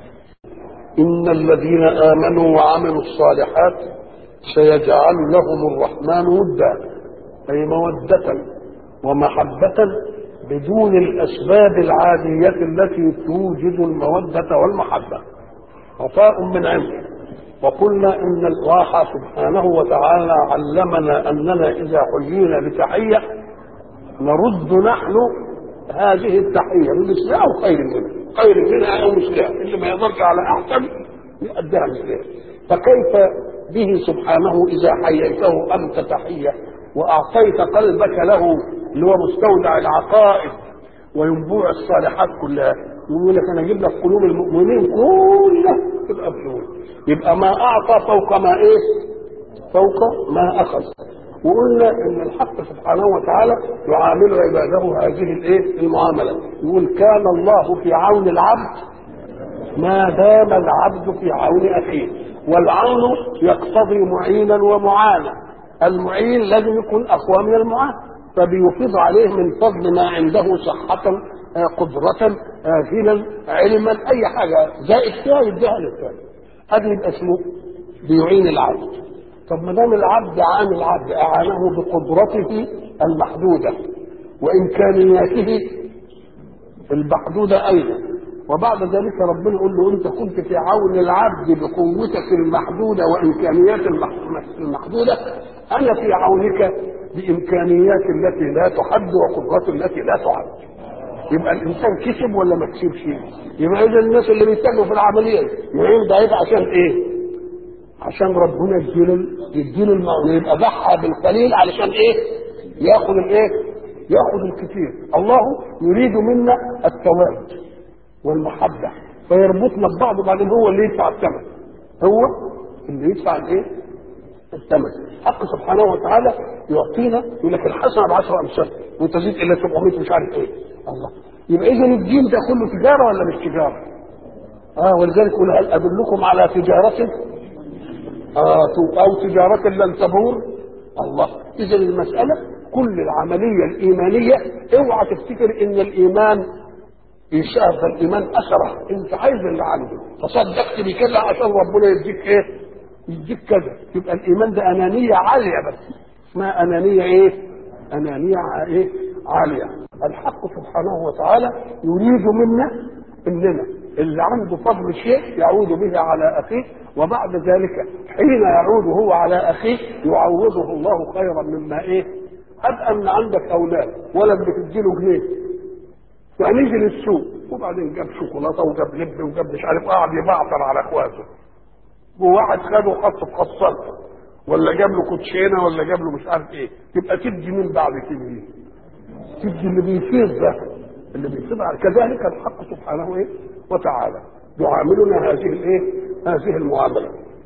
إن الذين آمنوا وعملوا الصالحات سيجعل لهم الرحمن ودا أي مودة ومحبة بدون الأسباب العادية التي توجد المودة والمحبة عطاء من عنده وقلنا إن الله سبحانه وتعالى علمنا أننا إذا حيينا بتحية نرد نحن هذه التحية بمثلها أو خير منها خير منها أو مثلها اللي ما يقدرش على أحسن يؤديها مثلها فكيف به سبحانه إذا حييته أنت تحية وأعطيت قلبك له اللي هو مستودع العقائد وينبوع الصالحات كلها يقول لك انا اجيب لك قلوب المؤمنين كلها تبقى فلوس يبقى ما اعطى فوق ما ايه فوق ما اخذ وقلنا ان الحق سبحانه وتعالى يعامل عباده هذه الايه المعامله يقول كان الله في عون العبد ما دام العبد في عون اخيه والعون يقتضي معينا ومعانا المعين لازم يكون اقوى من المعان فبيفيض عليه من فضل ما عنده صحة قدرة غنى علما أي حاجة زائد فيها يديها للثاني هذا يبقى اسمه بيعين العبد طب ما دام العبد عان العبد أعانه بقدرته المحدودة وإمكانياته المحدودة أيضا وبعد ذلك ربنا يقول له أنت كنت في عون العبد بقوتك المحدودة وإمكانيات المحدودة أنا في عونك بامكانيات التي لا تحد وقدرات التي لا تعد يبقى الانسان كسب ولا ما كسبش يبقى اذا الناس اللي بيتاجروا في العمليه يعين ضعيف عشان ايه عشان ربنا يديله يديله المعنى يبقى ضحى بالقليل علشان ايه ياخذ الايه ياخذ الكثير الله يريد منا التواد والمحبه فيربطنا ببعض وبعدين هو اللي يدفع الثمن هو اللي يدفع الايه الثمن حق سبحانه وتعالى يعطينا يقول لك الحسنه بعشر امثال وتزيد الى 700 مش عارف ايه الله يبقى اذا الدين ده كله تجاره ولا مش تجاره؟ اه ولذلك يقول هل ادلكم على تجاره آه او تجاره لن تبور الله اذا المساله كل العمليه الايمانيه اوعى تفتكر ان الايمان يشاف الايمان اثره انت عايز اللي عنده تصدقت بكذا عشان ربنا يديك ايه؟ يديك كذا يبقى الايمان ده انانيه عاليه بس اسمها انانيه ايه انانيه ايه عاليه الحق سبحانه وتعالى يريد منا اننا اللي عنده فضل شيء يعود به على اخيه وبعد ذلك حين يعود هو على اخيه يعوضه الله خيرا مما ايه هب ان عندك اولاد ولد بتديله جنيه يعني يجي للسوق وبعدين جاب شوكولاته وجاب لب وجاب مش عارف قاعد يبعثر على اخواته وواحد خده خط في خصلته ولا جاب له كوتشينه ولا جاب له مش عارف ايه يبقى تدي مين بعد كده تدي اللي بيفيض ده اللي بيفيض على كذلك الحق سبحانه ايه وتعالى يعاملنا هذه الايه هذه المعامله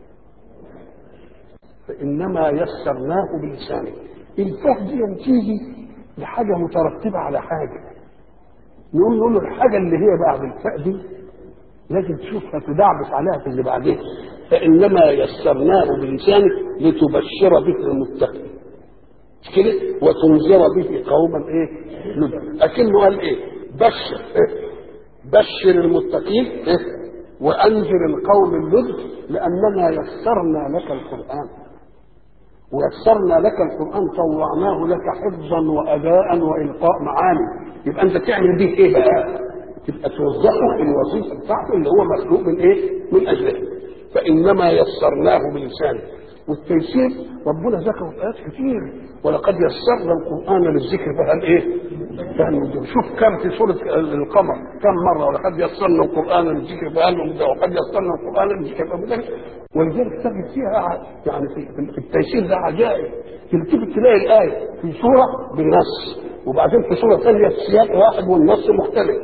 فانما يسرناه بلسانه الفهم دي تيجي لحاجه مترتبه على حاجه نقول نقول له الحاجه اللي هي بعد الفاء دي لازم تشوفها تدعبس عليها في اللي بعدين فانما يسرناه بلسانك لتبشر به المتقين مش كده وتنذر به قوما ايه لدى اكنه قال ايه بشر إيه؟ بشر المتقين إيه؟ وانذر القوم اللد لاننا يسرنا لك القران ويسرنا لك القران طوعناه لك حفظا واداء والقاء معاني يبقى انت تعمل به ايه بقى تبقى توظفه في الوظيفه بتاعته اللي هو مخلوق من ايه من اجلها فانما يسرناه بلسانه والتيسير ربنا ذكره في ايات كتير ولقد يسرنا القران للذكر فهل ايه؟ فهل شوف كم في سوره القمر كم مره ولقد يسرنا القران للذكر فهل وقد يسرنا القران للذكر فهل ولذلك تجد فيها يعني في, في التيسير ده عجائب تلتفت تلاقي الايه في سوره بالنص وبعدين في سوره ثانيه السياق واحد والنص مختلف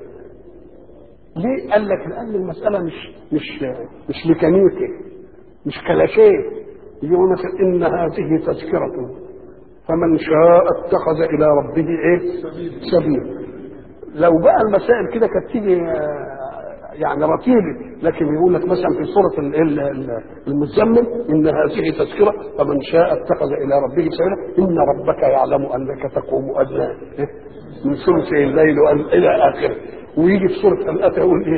ليه؟ قال لك لان المساله مش مش مش ميكانيكي مش كلاشيه يقول مثلا ان هذه تذكره فمن شاء اتخذ الى ربه ايه سبيل لو بقى المسائل كده كانت تيجي يعني رتيبه لكن يقول لك مثلا في سوره المزمل ان هذه تذكره فمن شاء اتخذ الى ربه سبيلا ان ربك يعلم انك تقوم ادنى من ثلثي الليل الى اخره ويجي في سوره الاتى يقول ايه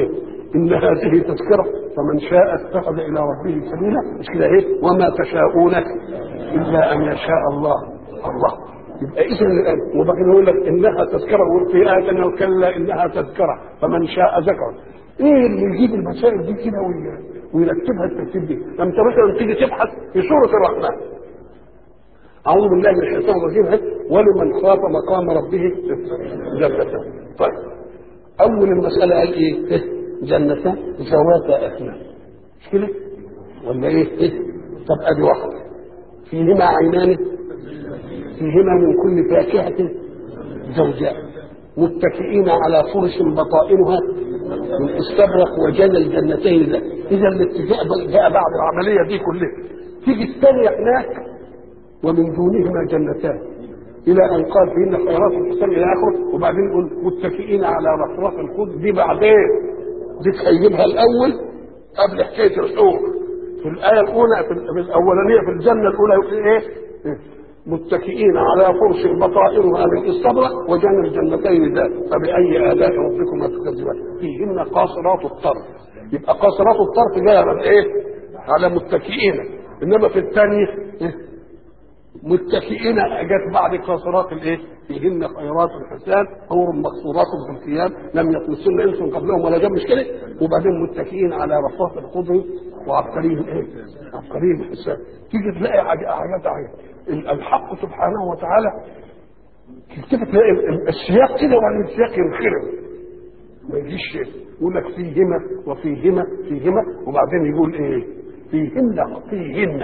ان هذه تذكره فمن شاء اتخذ الى ربه سبيلا مش كده ايه وما تشاءون الا ان يشاء الله الله يبقى اذا وبعدين يقول لك انها تذكره وفي ايه ثانيه كلا انها تذكره فمن شاء ذكر ايه اللي يجيب المسائل دي كده ويرتبها الترتيب دي انت مثلا تيجي تبحث في سوره الرحمن اعوذ بالله من الشيطان الرجيم ولمن خاف مقام ربه جنتان طيب اول المساله قال ايه جنتان ذواتا اثنان مش كده ولا ايه, إيه؟ طب ادي واحده فيهما عينان فيهما من كل فاكهة زوجان متكئين على فرش بطائنها من استبرق وجنى الجنتين ده اذا الاتفاق جاء بعد العمليه دي كلها تيجي الثانيه هناك ومن دونهما جنتان الى ان قال فيهن خيرات الحسن الى اخره وبعدين يقول متكئين على رفرف الخضر دي بعدين دي تخيبها الاول قبل حكايه الحور في الايه الاولى في الاولانيه في الجنه الاولى يقول ايه متكئين على فرش بطائرها من استبرق وجنى الجنتين ذات فبأي آلاء ربكما تكذبان فيهن قاصرات الطرف يبقى قاصرات الطرف جايه على ايه؟ على متكئين انما في الثاني إيه؟ متكئين جت بعد قاصرات الايه؟ فيهن خيرات حسان حور مقصورات في الثياب لم يطمسن انس قبلهم ولا جنب مش كده وبعدين متكئين على رفاف الخضر وعبقريهم ايه؟ عبقريهم حسان تيجي تلاقي حاجات عجيبه الحق سبحانه وتعالى كده تلاقي السياق كده وبعدين السياق ينخرم ما يجيش يقول لك فيهما وفيهما فيهما وبعدين يقول ايه فيهن فيهن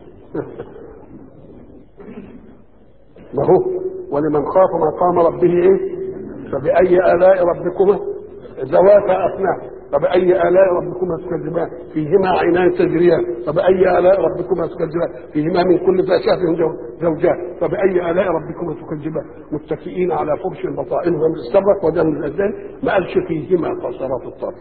ما هو ولمن خاف مقام ربه ايه فبأي آلاء ربكما ذواتا أفنان فبأي آلاء ربكما تكذبان فيهما عينان تجريان فبأي آلاء ربكما تكذبان فيهما من كل فاكهة زوجان فبأي آلاء ربكما تكذبان متكئين على فرش بطائنها من استبرق ودم الأذان ما قالش فيهما قاصرات الطرف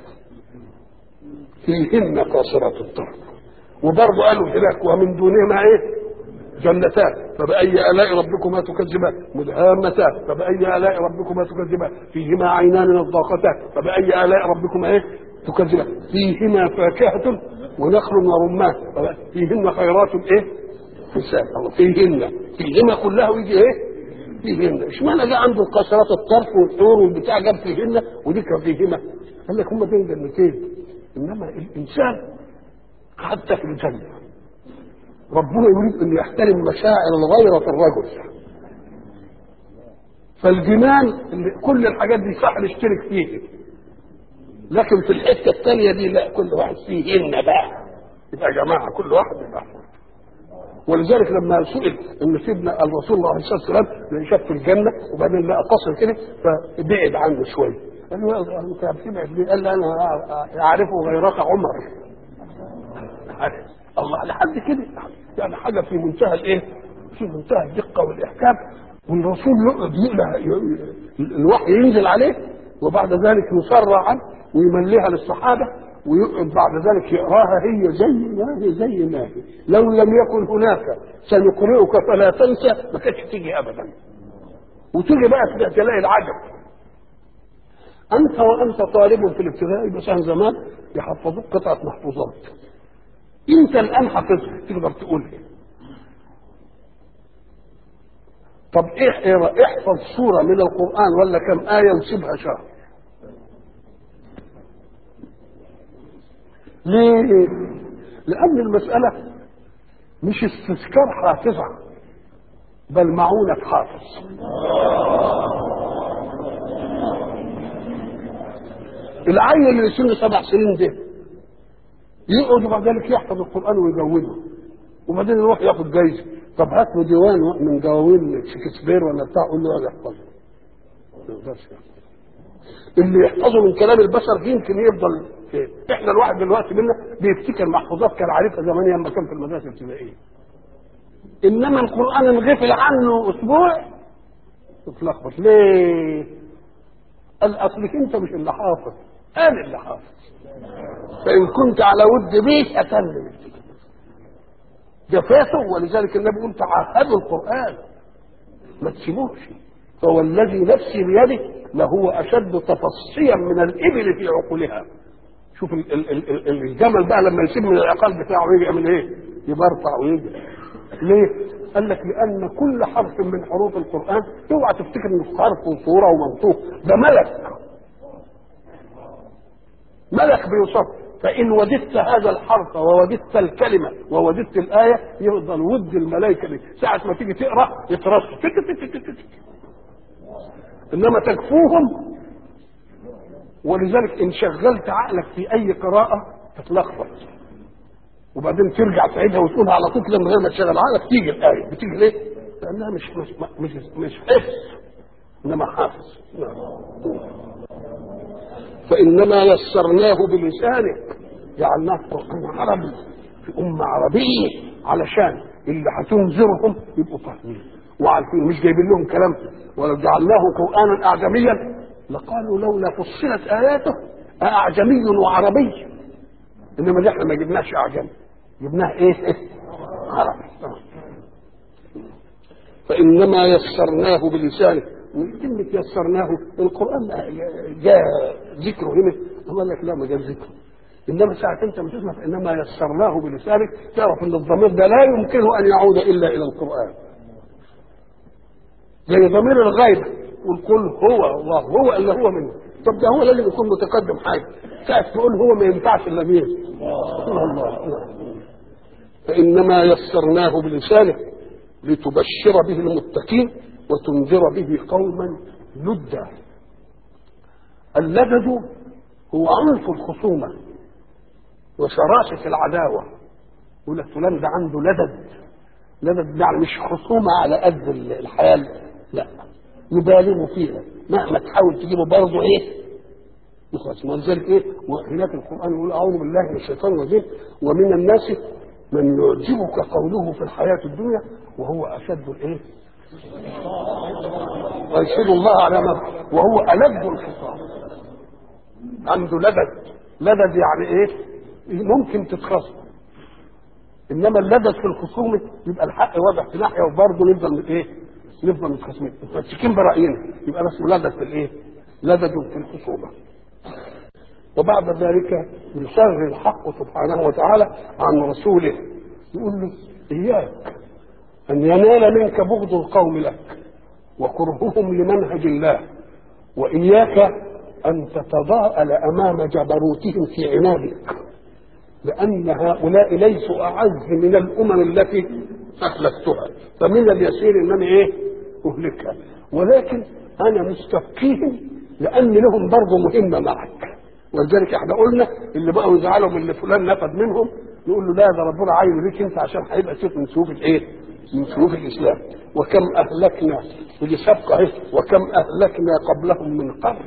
فيهن قاصرات الطرف وبرضه قالوا هناك ومن دونهما ايه جنتان فبأي آلاء ربكما تكذبان مدهامتان فبأي آلاء ربكما تكذبان فيهما عينان نضاقتان فبأي آلاء ربكما ايه تكذبان فيهما فاكهة ونخل ورمان فيهن خيرات ايه حسان الله فيهن فيهما كلها ويجي ايه فيهن اشمعنى جه عنده قاصرات الطرف والحور والبتاع جاب فيهن ودي كان فيهما قال لك هم بين جنتين انما الانسان حتى في الجنه ربنا يريد ان يحترم مشاعر الغيرة الرجل فالجنان اللي كل الحاجات دي صح نشترك فيها لكن في الحته الثانيه دي لا كل واحد فيهن بقى يبقى يا جماعه كل واحد يبقى ولذلك لما سئل ان سيدنا الرسول الله عليه الصلاه والسلام شاف في الجنه وبعدين لقى قصر كده فبعد عنه شويه قال له انت بتبعد ليه؟ قال له انا اعرفه غيرك عمر الله لحد كده يعني حاجه في منتهى الايه؟ في منتهى الدقه والاحكام والرسول يقعد يقلع الوحي ينزل عليه وبعد ذلك يسرع عنه ويمليها للصحابه ويقعد بعد ذلك يقراها هي زي ما هي زي ما هي لو لم يكن هناك سنقرئك فلا تنسى ما كانتش تيجي ابدا وتيجي بقى تلاقي العجب انت وانت طالب في الابتدائي مثلا زمان يحفظوك قطعه محفوظات انت الان حافظها تقدر تقولها طب ايه احفظ سوره من القران ولا كم ايه وسيبها شهر ليه لان المساله مش استذكار حافظه بل معونه حافظ العيل اللي سنه سبع سنين ده يقعد بعد ذلك يحفظ القران ويجوده وبعدين يروح ياخد جايزه طب هات له ديوان من دواوين شكسبير ولا بتاع قول له هذا يحفظه ما يقدرش اللي يحفظه من كلام البشر يمكن يفضل فين احنا الواحد دلوقتي منا بيفتكر محفوظات كان عارفها زمان لما كان في المدارس الابتدائيه انما القران انغفل عنه اسبوع تتلخبط ليه؟ قال اصلك انت مش اللي حافظ انا اللي حافظ فان كنت على ود بيه اتمم جفاته ولذلك النبي يقول تعهدوا القران ما تسيبوش فهو الذي نفسي بيده لهو اشد تفصيا من الابل في عقولها شوف ال ال ال ال الجمل بقى لما يسيب من العقال بتاعه يجي يعمل ايه؟ يبرطع ويجي ليه؟ قال لك لان كل حرف من حروف القران اوعى تفتكر انه حرف وصوره ومنطوق ده ملك ملك بيوصف فإن وجدت هذا الحرف ووجدت الكلمة ووجدت الآية يفضل ود الملائكة دي ساعة ما تيجي تقرأ يترصوا تك تك تك تك. إنما تكفوهم ولذلك إن شغلت عقلك في أي قراءة تتلخبط وبعدين ترجع تعيدها وتقولها على طول كده من غير ما تشغل عقلك تيجي الآية بتيجي ليه؟ لأنها مش مش مش مش حفظ إنما حافظ فإنما يسرناه بلسانك جعلناه قرآن عربي في أمة عربية علشان اللي هتنذرهم يبقوا فاهمين وعارفين مش جايبين لهم كلام ولو جعلناه قرآنا أعجميا لقالوا لولا فصلت آياته أعجمي وعربي إنما اللي احنا ما جبناش أعجمي جبناه إيه؟ عربي فإنما يسرناه بلسانك كلمة يسرناه القرآن جاء ذكره هنا قال لك لا ما جاء ذكره انما ساعة انت ما تسمع انما يسرناه بلسانك تعرف ان الضمير ده لا يمكنه ان يعود الا الى القرآن زي ضمير الغيبة والكل هو الله هو اللي هو منه طب ده هو لازم يكون متقدم حاجة ساعة تقول هو ما ينفعش الا مين الله الله فإنما يسرناه بلسانك لتبشر به المتقين وتنذر به قوما لدا اللدد هو عنف الخصومة وشراسة العداوة يقول لك فلان ده عنده لدد لدد يعني مش خصومة على قد الحياة لا يبالغوا فيها مهما تحاول تجيبه برضه ايه يخلص ولذلك ايه وهناك القرآن يقول أعوذ بالله من الشيطان الرجيم ومن الناس من يعجبك قوله في الحياة الدنيا وهو أشد الايه ويشهد الله على ما وهو ألد الخصام عنده لدد لدد يعني ايه ممكن تتخصم انما اللدد في الخصومه يبقى الحق واضح في ناحيه وبرضه نفضل ايه نفضل متخاصمين متمسكين براينا يبقى بس لدد في الايه لدد في الخصومه وبعد ذلك يشغل الحق سبحانه وتعالى عن رسوله يقول له اياك ان ينال منك بغض القوم لك وكرههم لمنهج الله واياك ان تتضاءل امام جبروتهم في عنادك لان هؤلاء ليسوا اعز من الامم التي اهلكتها فمن اليسير انني ايه اهلكها ولكن انا مستبقيهم لان لهم برضه مهمه معك ولذلك احنا قلنا اللي بقوا يزعلوا من اللي فلان نفد منهم نقول له لا ده ربنا عايز ليك انت عشان هيبقى سيف من سيوف الايه؟ من سيوف الاسلام وكم اهلكنا ودي سابقه اهي وكم اهلكنا قبلهم من قرن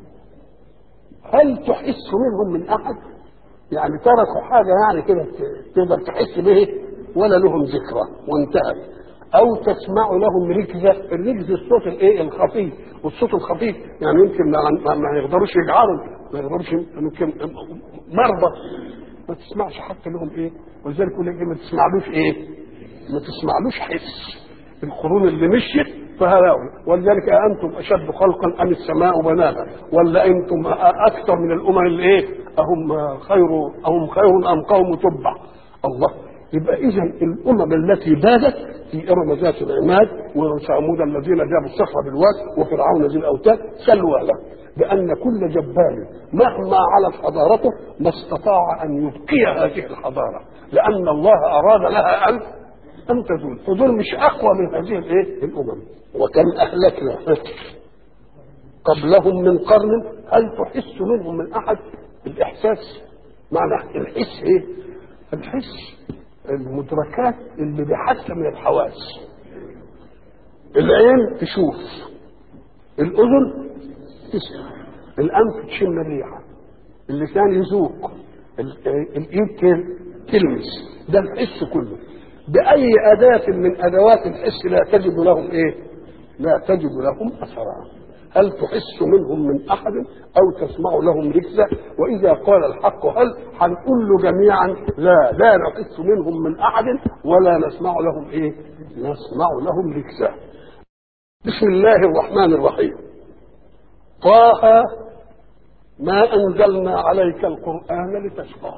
هل تحس منهم من احد؟ يعني تركوا حاجه يعني كده تقدر تحس به ولا لهم ذكرى وانتهت او تسمع لهم ركزه الركز الصوت الايه الخفيف والصوت الخفيف يعني يمكن ما, ما يقدروش يجعروا ما يقدروش يمكن مرضى ما تسمعش حتى لهم ايه ولذلك يقول لك ما تسمعلوش ايه ما تسمعلوش حس القرون اللي مشيت فهؤلاء ولذلك أأنتم أشد خلقا أم السماء بناها ولا أنتم أكثر من الأمم اللي إيه أهم خير أهم خير أم قوم تبع الله يبقى إذا الأمم التي بادت في إرم ذات العماد وثمود الذين جابوا الصخر بالواد وفرعون ذي الأوتاد سلوا له بأن كل جبار مهما علت حضارته ما استطاع أن يبقي هذه الحضارة لأن الله أراد لها أن أن تزول فدول مش أقوى من هذه الإيه؟ الأمم وكم أهلكنا قبلهم من قرن هل تحس منهم من أحد الإحساس معنى الحس إيه؟ الحس المدركات اللي بحاسة من الحواس العين تشوف الأذن تسمع الأنف تشم الريحة اللسان يذوق الإيد تلمس ده الحس كله بأي أداة من أدوات الحس لا تجد لهم إيه؟ لا تجد لهم أثرا هل تحس منهم من أحد أو تسمع لهم ركزة وإذا قال الحق هل هنقول له جميعا لا لا نحس منهم من أحد ولا نسمع لهم إيه؟ نسمع لهم ركزة بسم الله الرحمن الرحيم طه ما أنزلنا عليك القرآن لتشقى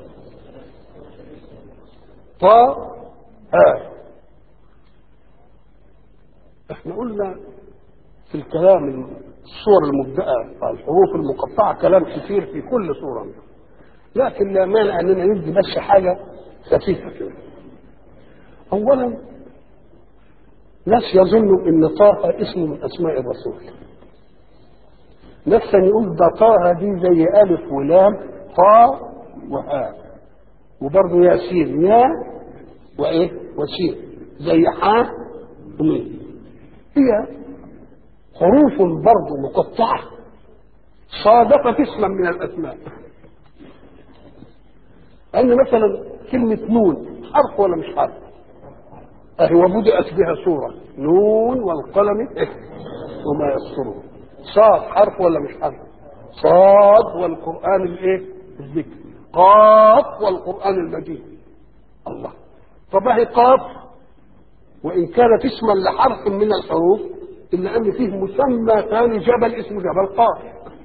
طا آه احنا قلنا في الكلام الصور المبدأة الحروف المقطعة كلام كثير في كل صورة لكن لا مانع اننا ندي بس حاجة خفيفة كده أولا ناس يظنوا ان طه اسم من اسماء الرسول ناس يقول ده طه دي زي الف ولام طا وهاء وبرضه ياسين يا وايه وسين زي حاء وميم هي حروف برضه مقطعه صادفت اسما من الاسماء أن مثلا كلمة نون حرف ولا مش حرف؟ أهي وبدأت بها سورة نون والقلم إيه؟ وما يسطرون صاد حرف ولا مش حرف؟ صاد والقرآن الإيه؟ الذكر قاف والقرآن المجيد الله طب أهي قاف وإن كانت اسما لحرف من الحروف إلا أن فيه مسمى ثاني جبل اسمه جبل قاف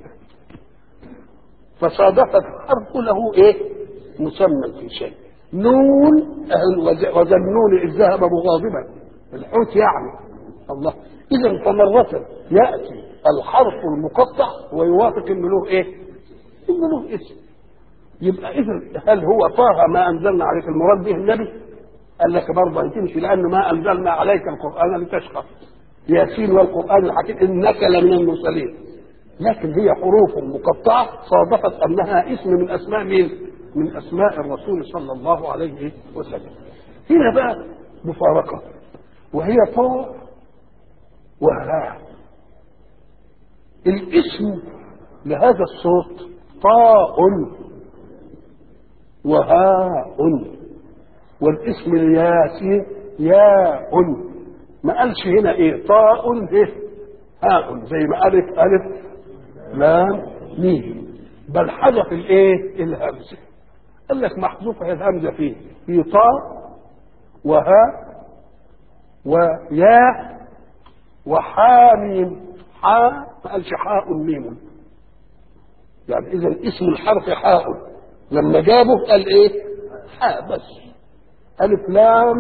فصادفت حرف له إيه؟ مسمى في شيء نون وذنون إذ ذهب مغاضبا الحوت يعني الله إذا فمرة يأتي الحرف المقطع ويوافق إنه له إيه؟ إنه له اسم يبقى إذا هل هو طه ما أنزلنا عليك المراد به النبي؟ قال لك برضه هتمشي لأنه ما أنزلنا عليك القرآن لتشقى ياسين والقرآن الحكيم إنك لمن المرسلين لكن هي حروف مقطعة صادفت أنها اسم من أسماء مين؟ من اسماء الرسول صلى الله عليه وسلم هنا بقى مفارقه وهي طاء وهاء الاسم لهذا الصوت طاء وهاء والاسم الياسي ياء ما قالش هنا ايه طاء ايه هاء زي ما الف الف لام ميم بل حذف الايه الهمزه قال لك محذوفة الهمزة فيه في طاء وهاء وياء وحاميم حاء ما قالش حاء ميم يعني إذا اسم الحرف حاء لما جابه قال إيه؟ حاء بس ألف لام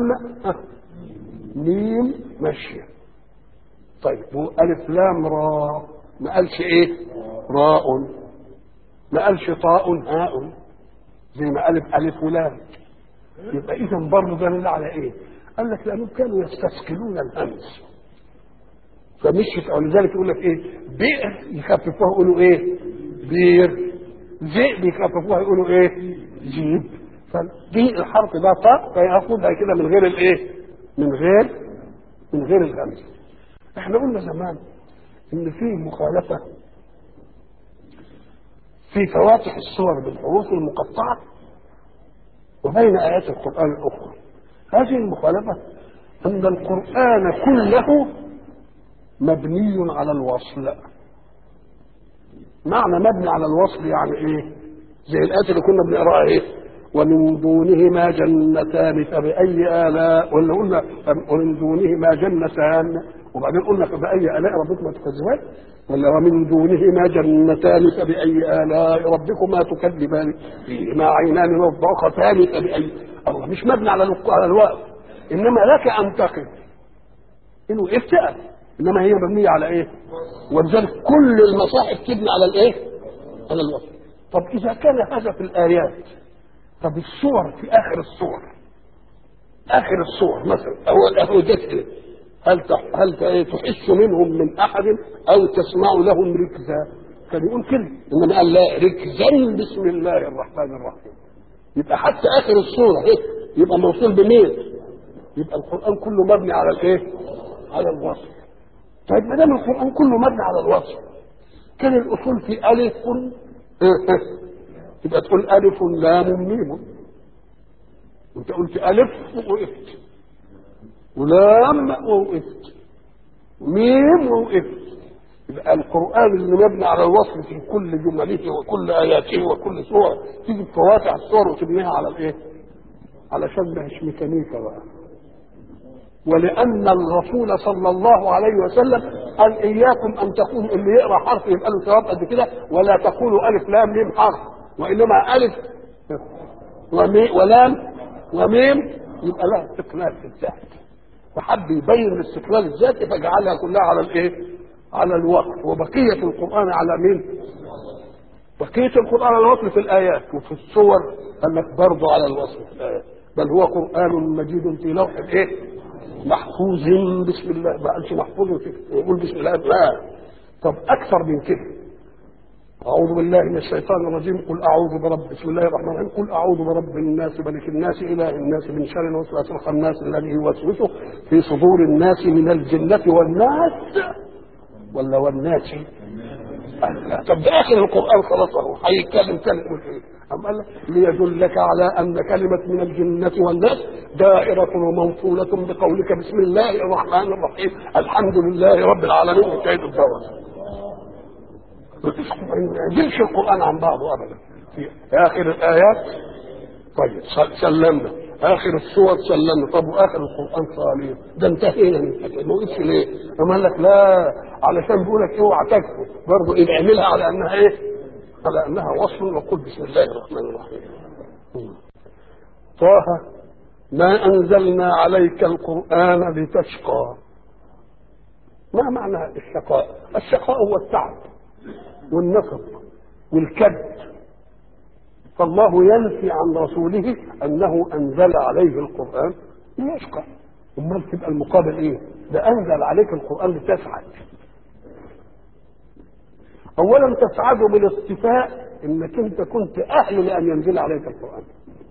ميم ماشية طيب ألف لام راء ما قالش إيه؟ راء ما قالش طاء هاء زي ما ألف ألف ولام يبقى إذا برضه دليل على إيه؟ قال لك لأنهم كانوا يستثقلون الهمز فمشيت ولذلك يقول لك إيه؟ بئر يخففوها يقولوا إيه؟ بير ذئب يخففوها يقولوا إيه؟ جيب فدي الحرف ده طاء فياخدها كده من غير الإيه؟ من غير من غير الهمز احنا قلنا زمان ان في مخالفه في فواتح الصور بالحروف المقطعة وبين آيات القرآن الأخرى هذه المخالفة أن القرآن كله مبني على الوصل معنى مبني على الوصل يعني ايه زي الآيات اللي كنا بنقراها ايه ومن دونهما جنتان فبأي آلاء ولا قلنا ومن دونهما جنتان وبعدين قلنا فبأي آلاء ربكما تكذبان ولا ومن دونهما جنتان فبأي آلاء ربكما تكذبان فيهما عينان نضاختان فبأي الله مش مبني على على الوقف إنما لك أن تقف إن وقفت إنما هي مبنية على إيه؟ ولذلك كل المصاحف تبني على الإيه؟ على الوصف طب إذا كان هذا في الآيات طب الصور في آخر الصور آخر الصور مثلا أول أهودته هل هل تحس منهم من احد او تسمع لهم ركزا كان يقول كده انما قال لا ركزا بسم الله الرحمن الرحيم يبقى حتى اخر السوره ايه يبقى موصول بمين يبقى القران كله مبني على الايه على الوصف طيب ما دام القران كله مبني على الوصف كان الاصول في الف يبقى تقول الف لام ميم وانت قلت الف وقفت ولام ووقفت ميم ووقفت يبقى القرآن اللي مبني على الوصف في كل جمله وكل آياته وكل سورة تيجي بفواتح الصور وتبنيها على الإيه؟ علشان ما هيش ميكانيكا بقى ولأن الرسول صلى الله عليه وسلم قال اياكم ان تكون اللي يقرا حرف يبقى له ثواب قد كده ولا تقولوا الف لام ميم حرف وانما الف ومي ولام وميم يبقى لها استقلال في الذات فحب يبين الاستقلال الذاتي فجعلها كلها على الايه؟ على الوقف وبقيه القران على مين؟ بقيه القران على الوصل في الايات وفي الصور قال لك برضه على الوصل في الايات بل هو قران مجيد في لوح ايه؟ محفوظ بسم الله ما قالش محفوظ في يقول بسم الله لا طب اكثر من كده أعوذ بالله من الشيطان الرجيم قل أعوذ برب بسم الله الرحمن الرحيم قل أعوذ برب الناس ملك الناس إله الناس من شر الوسواس الخناس الذي يوسوس في صدور الناس من الجنة والناس ولا والناس طب ده آخر القرآن خلاص أهو هيتكلم كلمة إيه؟ أم قال لك ليدلك على أن كلمة من الجنة والناس دائرة وموصولة بقولك بسم الله الرحمن الرحيم الحمد لله رب العالمين وكيد الدواء ما ينزلش القرآن عن بعضه أبدا في آخر الآيات طيب سلمنا آخر السور سلمنا طب وآخر القرآن صالح ده انتهينا من الحكاية ما وقفش ليه؟ أما قال لك لا علشان بيقول لك اوعى تكفر برضه إيه اعملها على أنها إيه؟ على أنها وصل وقل بسم الله الرحمن الرحيم طه ما أنزلنا عليك القرآن لتشقى ما معنى الشقاء؟ الشقاء هو التعب والنصب والكد فالله ينفي عن رسوله انه انزل عليه القران ليشقى امال تبقى المقابل ايه ده انزل عليك القران لتسعد اولا تسعد بالاصطفاء انك انت كنت اهل لان ينزل عليك القران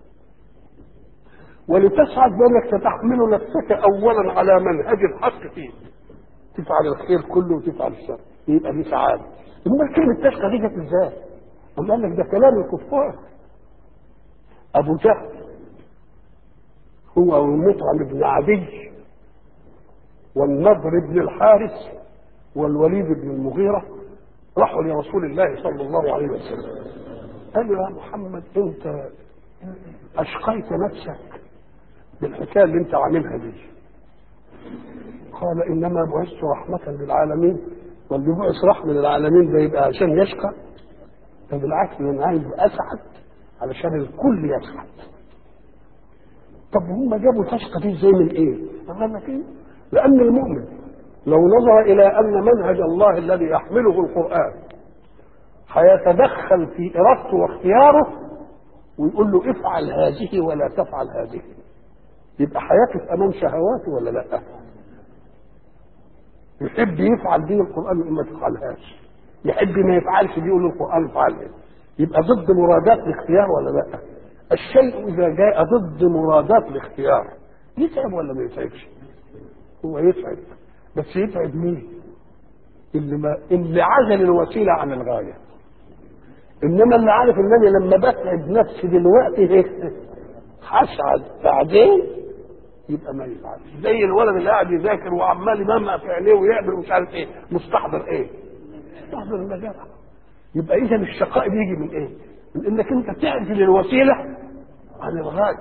ولتسعد بانك ستحمل نفسك اولا على منهج الحق فيه تفعل الخير كله وتفعل الشر يبقى دي سعاده امال كلمه تشقى دي جت ازاي؟ قال لك ده كلام الكفار ابو جهل هو والمطعم بن عدي والنضر بن الحارث والوليد بن المغيره راحوا لرسول الله صلى الله عليه وسلم قالوا يا محمد انت اشقيت نفسك بالحكايه اللي انت عاملها دي قال انما بعثت رحمه للعالمين واللي بعث رحمه للعالمين ده يبقى عشان يشقى فبالعكس انا عايز اسعد علشان الكل يسعد طب هم جابوا تشقى دي ازاي من ايه؟ قال لك ايه؟ لان المؤمن لو نظر الى ان منهج الله الذي يحمله القران هيتدخل في ارادته واختياره ويقول له افعل هذه ولا تفعل هذه يبقى هيقف امام شهواته ولا لا؟ يحب يفعل دين القران يقول ما تفعلهاش يحب ما يفعلش دي يقول القران افعل يبقى ضد مرادات الاختيار ولا لا؟ الشيء اذا جاء ضد مرادات الاختيار يتعب ولا ما يتعبش؟ هو يتعب بس يتعب مين؟ اللي ما اللي عزل الوسيله عن الغايه انما اللي عارف ان انا لما بتعب نفسي دلوقتي هيك هسعد بعدين يبقى ما يفعلش زي الولد اللي قاعد يذاكر وعمال يممق في عينيه ويعمل مش عارف ايه مستحضر ايه؟ مستحضر المجال يبقى اذا الشقاء بيجي من ايه؟ من انك انت تعزل الوسيله عن الغايه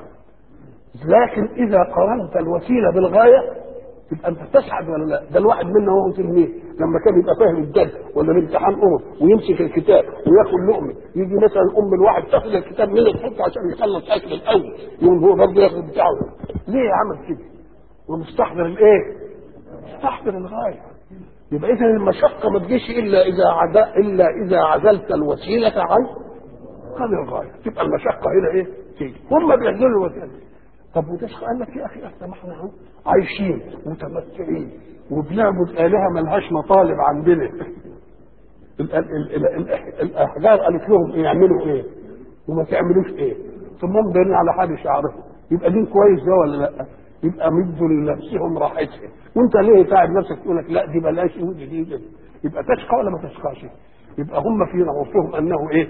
لكن اذا قارنت الوسيله بالغايه تبقى انت تسعد ولا لا؟ ده الواحد منا وهو تلميذ لما كان يبقى فاهم الجد ولا الامتحان امر ويمسك الكتاب وياكل لقمه يجي مثلا ام الواحد تاخد الكتاب منه تحطه عشان يخلص اكل الاول يقوم هو برضه ياخد بتاعه ليه عمل كده؟ ومستحضر الايه؟ مستحضر الغايه يبقى اذا المشقه ما تجيش الا اذا عدا الا اذا عزلت الوسيله عن عن الغايه تبقى المشقه هنا ايه؟ تيجي هم بيعزلوا الوسيله طب وده قال لك يا اخي احنا ما احنا اهو عايشين متمتعين وبنعبد الهه ملهاش مطالب عندنا ال- ال- ال- ال- الاحجار قالت لهم ايه يعملوا ايه وما تعملوش ايه ثم باين على حال شعرهم يبقى دين كويس ده ولا لا يبقى مدوا لنفسهم راحتهم وانت ليه تعب نفسك تقول لك لا دي بلاش ودي دي, دي يبقى تشقى ولا ما تشقاش يبقى هم في نعوصهم انه ايه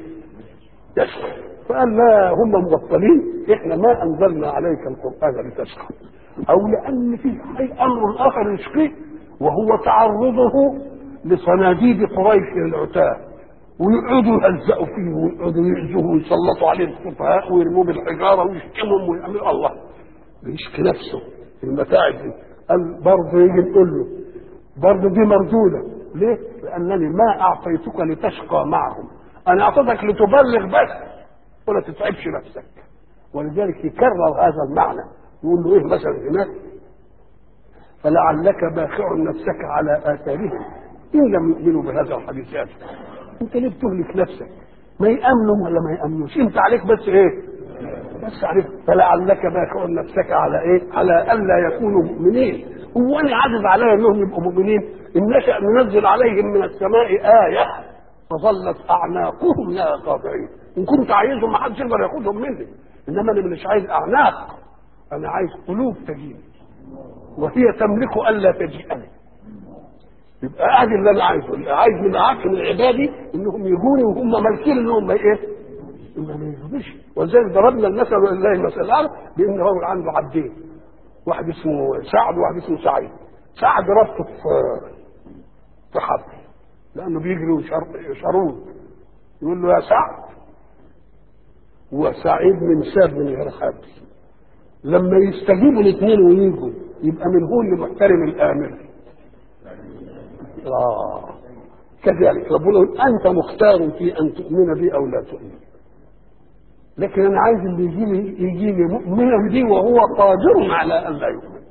يشقى فقال لا هم مبطلين احنا ما انزلنا عليك القران لتشقى او لان في امر اخر يشقيه وهو تعرضه لصناديد قريش العتاه ويقعدوا يهزأوا فيه ويقعدوا يعزوه ويسلطوا عليه السفهاء ويرموه بالحجاره ويشتمهم ويعملوا الله بيشكي نفسه في المتاعب دي قال برضه يجي نقول له برضه دي مردوده ليه؟ لانني ما اعطيتك لتشقى معهم انا اعطيتك لتبلغ بس ولا تتعبش نفسك ولذلك يكرر هذا المعنى يقول له ايه مثلا هناك فلعلك باخع نفسك على اثارهم ان لم يؤمنوا بهذا الحديث اسفا انت ليه بتهلك نفسك ما يامنوا ولا ما يامنوش انت عليك بس ايه بس عليك فلعلك باخع نفسك على ايه على الا يكونوا مؤمنين هو انا عاجز عليا انهم يبقوا مؤمنين ان نشا ننزل عليهم من السماء ايه فظلت اعناقهم لها خاضعين ان كنت عايزهم ما حدش يقدر ياخدهم مني انما انا مش عايز اعناق انا عايز قلوب تجيني وهي تملك الا تجيئني يبقى ادي اللي انا عايزه اللي عايز من عبد من عبادي انهم يجوني وهم مالكين انهم ما ايه ما يجوش ولذلك ضربنا المثل ولله المثل الاعلى بان هو عنده عبدين واحد اسمه سعد وواحد اسمه سعيد سعد ربطه في في حبل لانه بيجري وشرود يقول له يا سعد وسعيد من ساب من غير حبل لما يستجيبوا الاثنين ويجوا يبقى من هو اللي محترم الامر اه كذلك ربنا يقول انت مختار في ان تؤمن بي او لا تؤمن لكن انا عايز اللي يجي لي يجي لي مؤمنا بي وهو قادر على ان لا يؤمن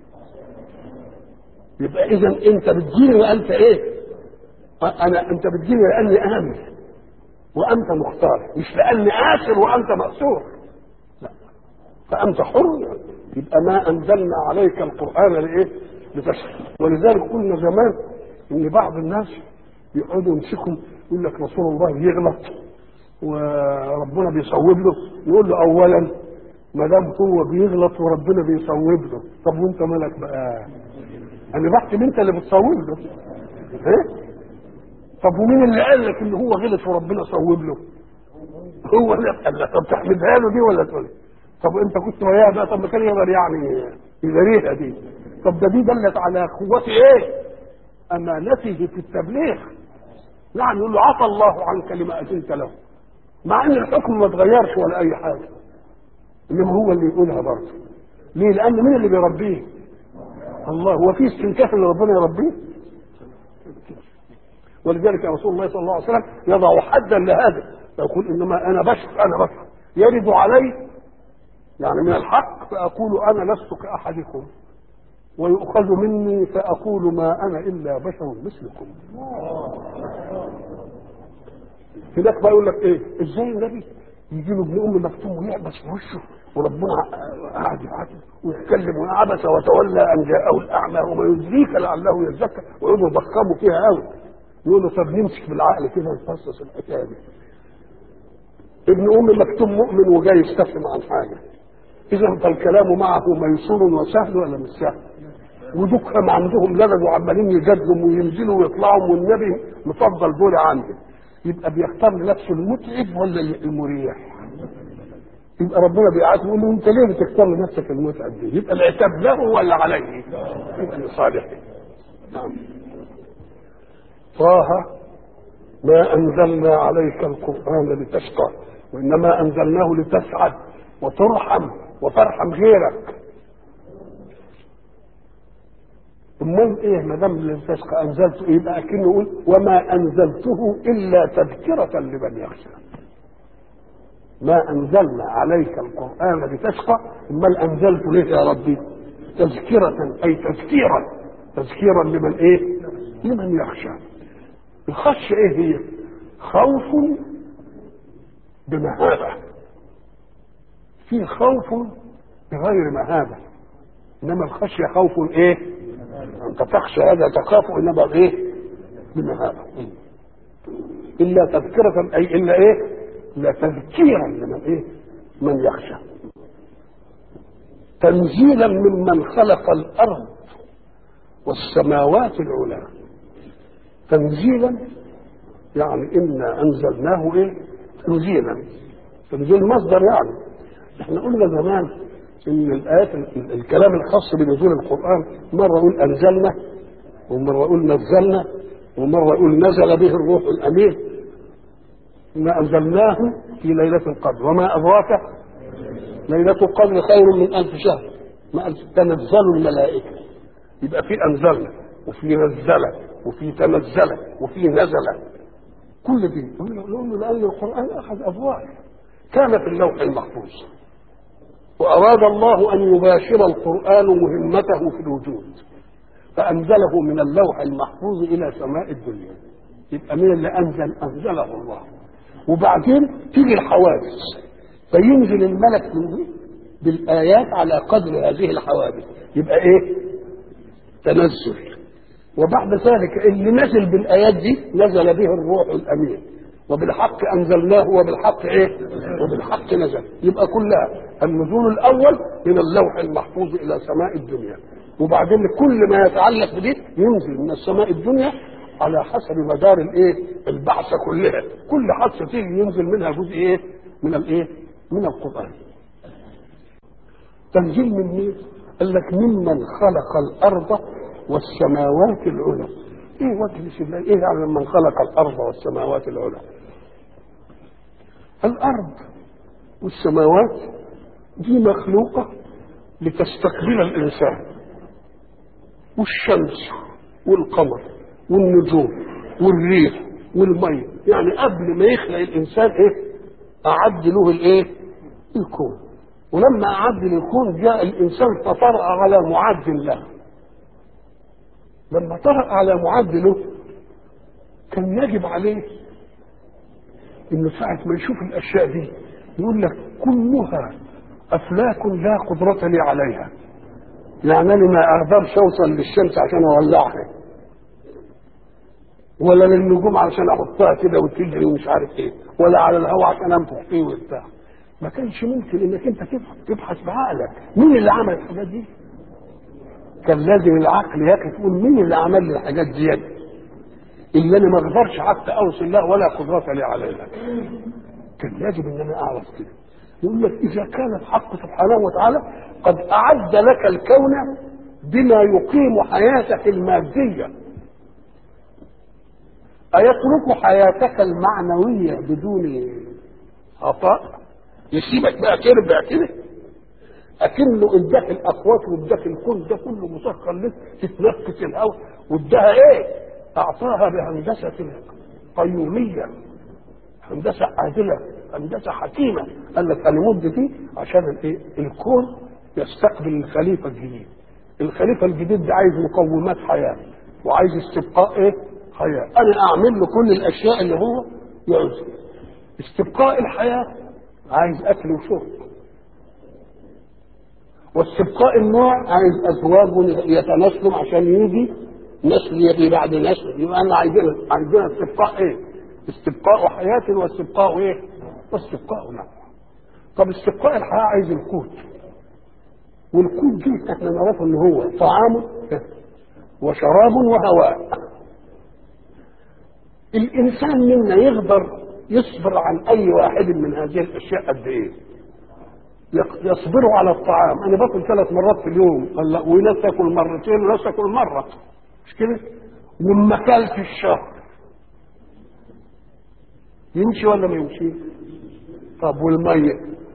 يبقى اذا انت بتجيني وانت ايه انا انت بتجيني لاني امن وانت مختار مش لاني اسر وانت ماسور لا فانت حر يبقى ما انزلنا عليك القران لايه لتشكر ولذلك قلنا زمان ان بعض الناس يقعدوا يمسكوا يقول لك رسول الله يغلط وربنا بيصوب له يقول له اولا ما دام هو بيغلط وربنا بيصوب له طب وانت مالك بقى انا بحكم انت اللي بتصوب له ايه طب ومين اللي قال لك ان هو غلط وربنا صوب له هو اللي قال لك طب تحمدها له دي ولا تقول طب انت كنت وياه بقى طب ما كان يقدر يعني يداريها دي طب ده دي دلت على قوة ايه امانته في التبليغ نعم يقول له عفى الله عنك لما اذنت له مع ان الحكم ما اتغيرش ولا اي حاجه انما هو اللي يقولها برضه ليه لان مين اللي بيربيه الله هو في استنكاف اللي ربنا يربيه ولذلك رسول الله صلى الله عليه وسلم يضع حدا لهذا يقول انما انا بشر انا بشر يرد علي يعني من الحق فاقول انا لست كاحدكم ويؤخذ مني فاقول ما انا الا بشر مثلكم هناك بقى يقول لك ايه ازاي النبي يجي له ابن ام مكتوم ويعبس في وشه وربنا قاعد يعاتب ويتكلم وعبس وتولى ان جاءه الاعمى وما يدريك لعله يزكى ويقعدوا يضخموا فيها قوي يقول له طب نمسك بالعقل كده ونفصص الحكايه دي ابن ام مكتوم مؤمن وجاي يستفهم عن حاجه اذا فالكلام معه ميسور وسهل ولا مش سهل ودكهم عندهم لبن وعمالين يجدهم وينزلوا ويطلعوا والنبي مفضل دول عنده يبقى بيختار لنفسه المتعب ولا المريح يبقى ربنا بيعاتبه يقول له انت ليه بتختار لنفسك المتعب دي يبقى العتاب له ولا عليه يبقى لصالحه نعم طه ما انزلنا عليك القران لتشقى وانما انزلناه لتسعد وترحم وترحم غيرك امال ايه ما دام لتشقى انزلته ايه يبقى اكنه يقول وما انزلته الا تذكره لمن يخشى ما انزلنا عليك القران لتشقى امال انزلته ليه يا ربي تذكره اي تذكيرا تذكيرا لمن ايه لمن يخشى الخشيه ايه هي خوف بمهابه في خوف بغير مهابه انما الخشيه خوف ايه انت تخشى هذا تخاف انما ايه بمهابه الا تذكره اي الا ايه الا تذكيرا لمن ايه من يخشى تنزيلا ممن خلق الارض والسماوات العلى تنزيلا يعني انا انزلناه ايه تنزيلا تنزيل مصدر يعني احنا قلنا زمان ان الايات الكلام الخاص بنزول القران مره يقول انزلنا ومره يقول نزلنا ومره يقول نزل به الروح الامين ما انزلناه في ليله القدر وما ادراك ليله القدر خير من الف شهر ما تنزل الملائكه يبقى في انزلنا وفي نزل وفي تنزل وفي نزل كل دي يقول له لان القران اخذ ابواب كان في اللوح المحفوظ واراد الله ان يباشر القران مهمته في الوجود فانزله من اللوح المحفوظ الى سماء الدنيا يبقى مين اللي انزل انزله الله وبعدين تيجي الحوادث فينزل الملك من بالايات على قدر هذه الحوادث يبقى ايه تنزل وبعد ذلك اللي نزل بالايات دي نزل به الروح الامين وبالحق انزلناه وبالحق ايه وبالحق نزل يبقى كلها النزول الاول من اللوح المحفوظ الى سماء الدنيا وبعدين كل ما يتعلق بدي ينزل من السماء الدنيا على حسب مدار الايه البعثه كلها كل حادثه تيجي ينزل منها جزء ايه من الايه من القران تنزيل من مين قال لك ممن خلق الارض والسماوات العلى ايه وجه الله ايه يعني من خلق الارض والسماوات العلى الارض والسماوات دي مخلوقه لتستقبل الانسان والشمس والقمر والنجوم والريح والميه يعني قبل ما يخلق الانسان ايه اعد له الايه الكون ولما اعد للكون جاء الانسان فطرأ على معد له لما طرأ على معد له كان يجب عليه انه ساعة ما يشوف الاشياء دي يقول لك كلها افلاك لا قدرة لي عليها يعني انا ما اقدرش اوصل للشمس عشان اولعها ولا للنجوم عشان احطها كده وتجري ومش عارف ايه ولا على الهواء عشان انفخ فيه وبتاع ما كانش ممكن انك انت تبحث بعقلك مين اللي عمل الحاجات دي كان لازم العقل ياك تقول مين اللي عمل لي الحاجات دي اللي انا ما اقدرش حتى اوصل لها ولا قدرة لي عليها كان لازم ان انا اعرف كده يقول لك اذا كان الحق سبحانه وتعالى قد اعد لك الكون بما يقيم حياتك الماديه أيترك حياتك المعنوية بدون عطاء يسيبك بقى تربع كده أكنه اداك الأقوات واداك الكون ده كله مسخر لك تتنفس الهواء واداها إيه؟ أعطاها بهندسة قيومية هندسة عادلة هندسة حكيمة قال لك أنا مد دي عشان الإيه؟ الكون يستقبل الخليفة الجديد الخليفة الجديد ده عايز مقومات حياة وعايز استبقاء إيه؟ حياة أنا أعمل له كل الأشياء اللي هو يعوزها استبقاء الحياة عايز أكل وشرب واستبقاء النوع عايز أزواج يتناسلوا عشان يجي نسل يجي بعد نسل يبقى أنا عايزين عندنا استبقاء إيه؟ استبقاء حياة واستبقاء إيه؟ واستبقاء نوع طب استبقاء الحياة عايز القوت والقوت دي احنا نعرفه ان هو طعام وشراب وهواء الانسان منا يقدر يصبر عن اي واحد من هذه الاشياء قد ايه يصبروا على الطعام انا باكل ثلاث مرات في اليوم الله وناس تاكل مرتين وناس تاكل مره مش كده وما اكلت الشهر يمشي ولا ما يمشي طب والميه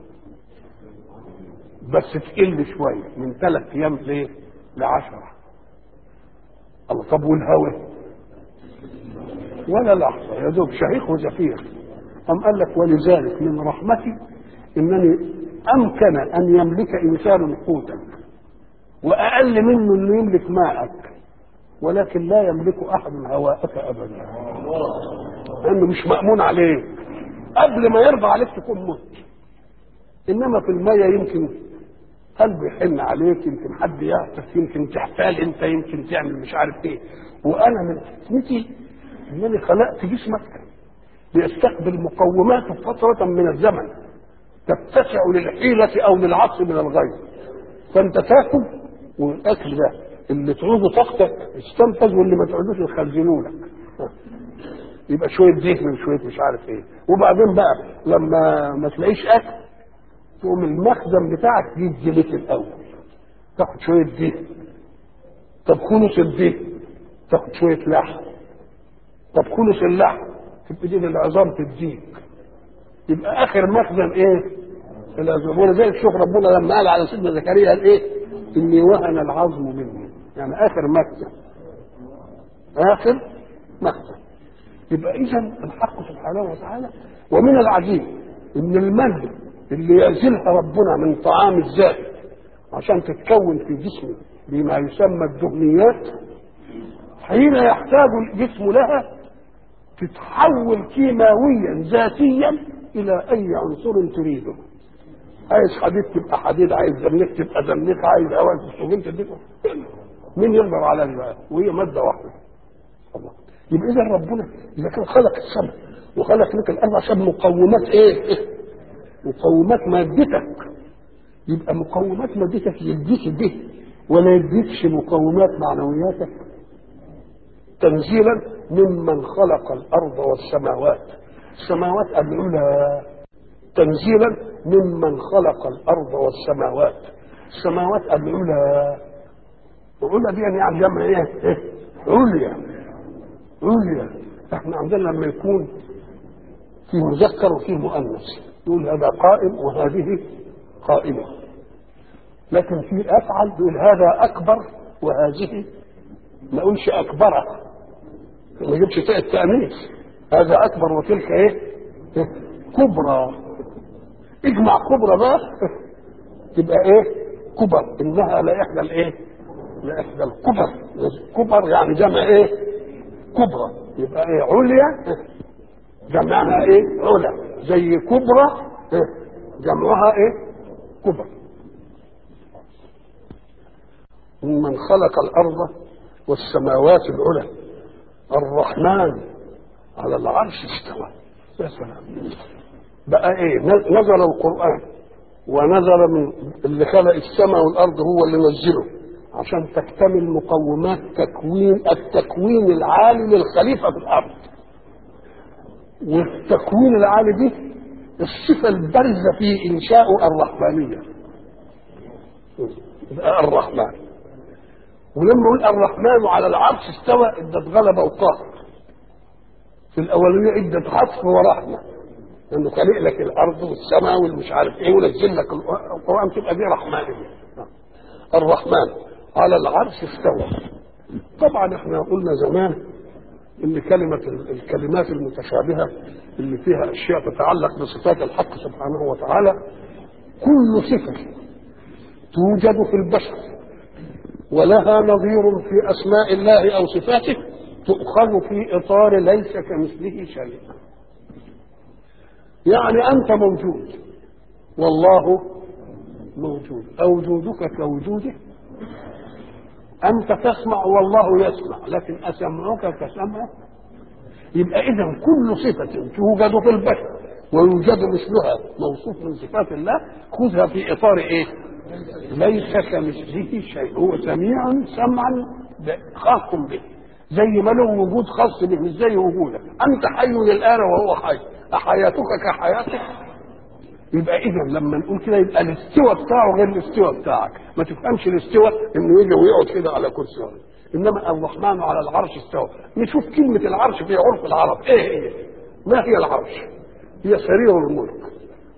بس تقل شويه من ثلاث ايام ليه لعشره الله طب والهواء ولا لحظة يا دوب شهيق وزفير أم قال لك ولذلك من رحمتي إنني أمكن أن يملك إنسان قوتك وأقل منه إنه يملك ماءك ولكن لا يملك أحد هواءك أبدا لأنه مش مأمون عليك قبل ما يرضى عليك تكون مت إنما في المية يمكن قلبه يحن عليك يمكن حد يعطف يمكن تحتال انت يمكن تعمل مش عارف ايه وانا من حكمتي انني خلقت جسمك ليستقبل مقوماته فترة من الزمن تتسع للحيلة او للعطف من الغيظ فانت تاكل والاكل ده اللي تعوزه طاقتك استنفذ واللي ما تعوزوش يخزنوا لك يبقى شويه دهن وشويه مش عارف ايه وبعدين بقى لما ما تلاقيش اكل تقوم المخزن بتاعك يدي لك الاول تاخد شويه دهن طب خلص الدهن تاخد شويه لحم طب خلص اللحم تبقى دي العظام تديك يبقى اخر مخزن ايه؟ العظام ولذلك شوف ربنا لما قال على سيدنا زكريا قال ايه؟ اني وهن العظم مني يعني اخر مخزن اخر مخزن يبقى اذا الحق سبحانه وتعالى ومن العجيب ان الماده اللي ينزلها ربنا من طعام الذات عشان تتكون في جسمه بما يسمى الدهنيات حين يحتاج الجسم لها تتحول كيماويا ذاتيا الى اي عنصر تريده عايز حديد تبقى حديد عايز زنيك تبقى زنيك عايز هواء تستوجين تديك مين يقدر على دي بقى وهي ماده واحده الله يبقى اذا ربنا اذا كان خلق السماء وخلق لك الارض عشان مقومات ايه؟ إيه؟ مقومات مادتك يبقى مقومات مادتك يديك به ولا يديكش مقومات معنوياتك تنزيلا ممن خلق الارض والسماوات السماوات الاولى تنزيلا ممن خلق الارض والسماوات السماوات الاولى الاولى دي يعني جمع ايه؟ إيه؟ عليا عليا احنا عندنا لما يكون في مذكر وفي مؤنث يقول هذا قائم وهذه قائمه لكن في افعل يقول هذا اكبر وهذه ما اقولش اكبره ما يجيبش تاء التانيث هذا اكبر وتلك ايه كبرى اجمع كبرى بقى تبقى ايه كبر انها لا احدى الايه لا احدى الكبر كبر يعني جمع ايه كبرى يبقى ايه عليا جمعها ايه علا زي كبرى جمعها ايه كبر من خلق الارض والسماوات العلى الرحمن على العرش استوى يا سلام بقى ايه نزل القران ونزل من اللي خلق السماء والارض هو اللي نزله عشان تكتمل مقومات تكوين التكوين العالي للخليفه في الارض والتكوين العالي دي الصفه البارزه في انشاء الرحمانيه الرحمن ولما يقول الرحمن على العرش استوى ادت غلبه وقهر في الاولانيه ادت عطف ورحمه لانه خلق لك الارض والسماء والمش عارف ايه ونزل لك القران تبقى دي رحمانيه الرحمن على العرش استوى طبعا احنا قلنا زمان ان كلمه الكلمات المتشابهه اللي فيها اشياء تتعلق بصفات الحق سبحانه وتعالى كل صفه توجد في البشر ولها نظير في اسماء الله او صفاته تؤخذ في اطار ليس كمثله شيء يعني انت موجود والله موجود اوجودك كوجوده انت تسمع والله يسمع لكن اسمعك كسمعه يبقى اذا كل صفه توجد في البشر ويوجد مثلها موصوف من صفات الله خذها في اطار ايه ليس كمثله شيء هو سميع سمعا خاص به زي ما له وجود خاص به مش زي وجودك انت حي الان وهو حي احياتك كحياتك يبقى اذا لما نقول كده يبقى الاستواء بتاعه غير الاستواء بتاعك ما تفهمش الاستواء انه يجي ويقعد كده على كرسي واحد انما الرحمن على العرش استوى نشوف كلمه العرش في عرف العرب ايه هي ما هي العرش هي سرير الملك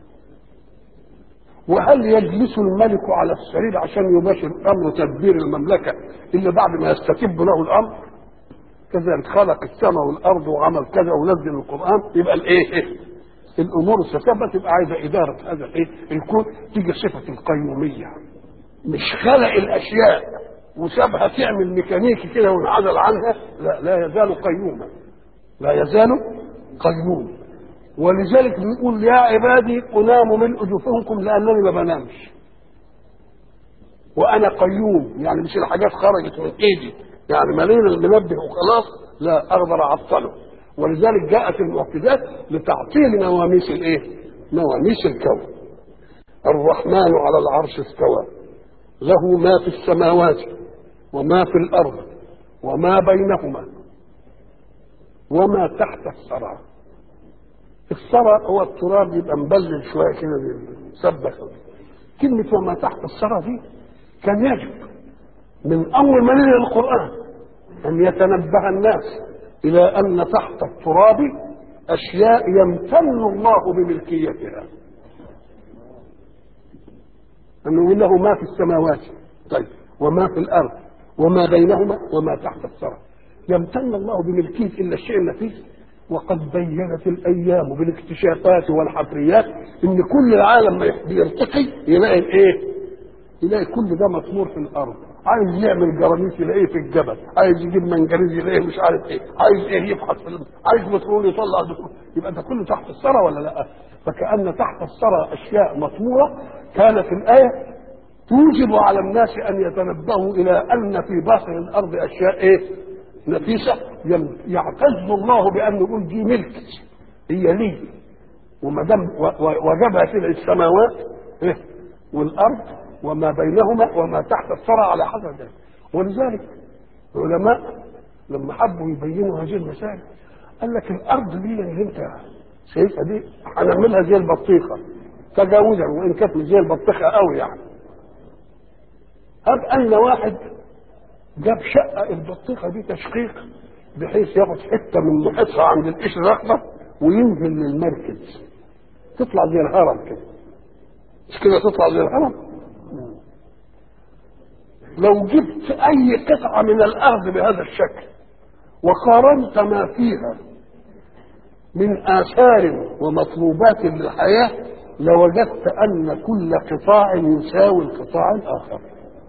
وهل يجلس الملك على السرير عشان يباشر امر تدبير المملكه الا بعد ما يستتب له الامر كذلك خلق السماء والارض وعمل كذا ونزل القران يبقى الايه إيه؟ الامور الستبه تبقى عايزه اداره هذا الايه الكون تيجي صفه القيوميه مش خلق الاشياء وسابها تعمل ميكانيكي كده وانعزل عنها لا لا يزال قيوما لا يزال قيوم ولذلك بيقول يا عبادي انام من اجوفكم لانني ما بنامش وانا قيوم يعني مش الحاجات خرجت من ايدي يعني مالين المنبه وخلاص لا اقدر اعطله ولذلك جاءت المعجزات لتعطيل نواميس الايه؟ نواميس الكون الرحمن على العرش استوى له ما في السماوات وما في الارض وما بينهما وما تحت الثرى الثرى هو التراب يبقى مبلل شويه كده بيسبح كلمه وما تحت الثرى دي كان يجب من اول ما نزل القران ان يتنبه الناس الى ان تحت التراب اشياء يمتن الله بملكيتها انه له ما في السماوات طيب وما في الارض وما بينهما وما تحت الثرى يمتن الله بملكيه الا الشيء النفيس وقد بينت الايام بالاكتشافات والحفريات ان كل العالم ما بيرتقي يلاقي ايه؟ يلاقي كل ده مطمور في الارض عايز يعمل جرانيت يلاقيه في الجبل عايز يجيب منجنيز يلاقيه مش عارف ايه عايز ايه يبحث في الارض عايز بترول يطلع بترول يبقى ده كله تحت الثرى ولا لا فكأن تحت الثرى اشياء مطموره كانت الايه توجب على الناس ان يتنبهوا الى ان في باطن الارض اشياء ايه نفيسه يعتز الله بان يقول دي ملك هي لي وما دام وجبها في السماوات إيه؟ والارض وما بينهما وما تحت الثرى على حسب ذلك ولذلك العلماء لما حبوا يبينوا هذه المسائل قال لك الارض دي اللي انت شايفها دي هنعملها زي البطيخه تجاوزا وان كانت مش زي البطيخه قوي يعني هب ان واحد جاب شقه البطيخه دي تشقيق بحيث ياخد حته من محيطها عند القشر الاخضر وينزل للمركز تطلع زي الهرم كده مش كده تطلع زي الهرم لو جبت اي قطعه من الارض بهذا الشكل وقارنت ما فيها من اثار ومطلوبات للحياه لوجدت ان كل قطاع يساوي القطاع الاخر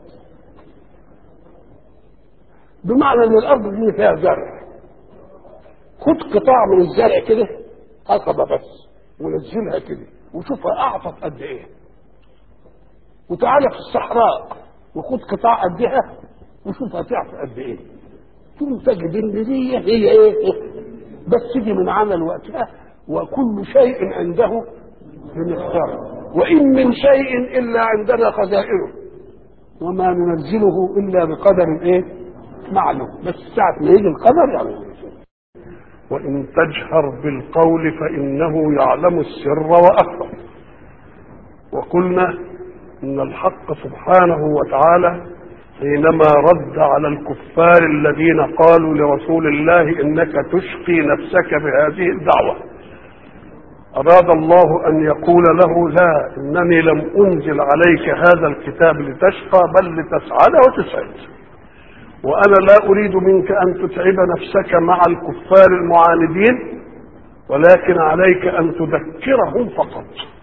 بمعنى ان الارض دي فيها زرع خد قطاع من الزرع كده قصبه بس ونزلها كده وشوفها اعطت قد ايه وتعالى في الصحراء وخد قطاع قدها وشوفها تعطي قد ايه ثم تجد ان دي هي ايه بس تيجي من عمل وقتها وكل شيء عنده بمقدار وان من شيء الا عندنا خزائنه وما ننزله الا بقدر ايه معلوم بس ساعة ما يجي القدر يعني وإن تجهر بالقول فإنه يعلم السر وأخفى وقلنا إن الحق سبحانه وتعالى حينما رد على الكفار الذين قالوا لرسول الله إنك تشقي نفسك بهذه الدعوة أراد الله أن يقول له لا إنني لم أنزل عليك هذا الكتاب لتشقى بل لتسعد وتسعد وأنا لا أريد منك أن تتعب نفسك مع الكفار المعاندين ولكن عليك أن تذكرهم فقط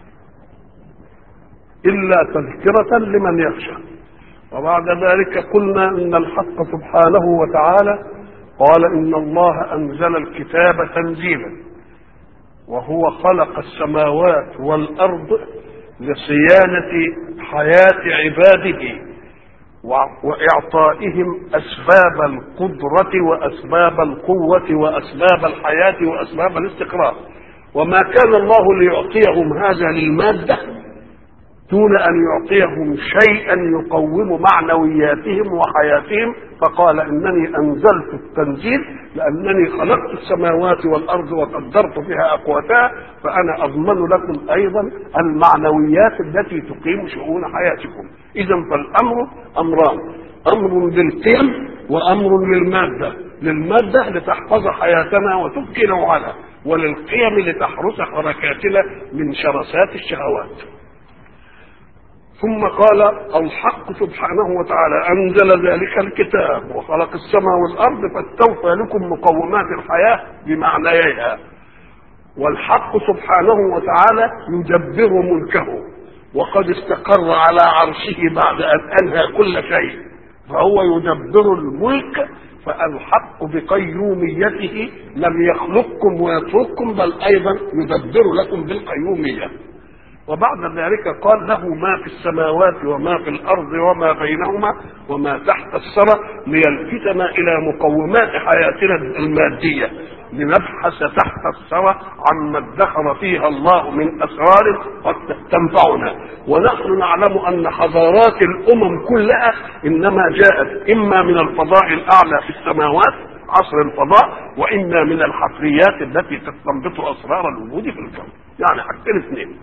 إلا تذكرة لمن يخشى وبعد ذلك قلنا إن الحق سبحانه وتعالى قال إن الله أنزل الكتاب تنزيلا وهو خلق السماوات والأرض لصيانة حياة عباده واعطائهم اسباب القدره واسباب القوه واسباب الحياه واسباب الاستقرار وما كان الله ليعطيهم هذا للماده دون ان يعطيهم شيئا يقوم معنوياتهم وحياتهم فقال انني انزلت التنزيل لانني خلقت السماوات والارض وقدرت فيها اقواتها فانا اضمن لكم ايضا المعنويات التي تقيم شؤون حياتكم اذا فالامر امران امر للقيم وامر للماده للماده لتحفظ حياتنا وتبقي نوعنا وللقيم لتحرس حركاتنا من شرسات الشهوات ثم قال الحق سبحانه وتعالى انزل ذلك الكتاب وخلق السماء والارض فاستوفى لكم مقومات الحياه بمعنييها والحق سبحانه وتعالى يدبر ملكه وقد استقر على عرشه بعد ان انهى كل شيء فهو يدبر الملك فالحق بقيوميته لم يخلقكم ويترككم بل ايضا يدبر لكم بالقيوميه وبعد ذلك قال له ما في السماوات وما في الارض وما بينهما وما تحت الثرى ليلفتنا الى مقومات حياتنا الماديه لنبحث تحت الثرى عما ادخر فيها الله من اسرار قد تنفعنا ونحن نعلم ان حضارات الامم كلها انما جاءت اما من الفضاء الاعلى في السماوات عصر الفضاء واما من الحفريات التي تستنبط اسرار الوجود في الكون يعني حاجتين اثنين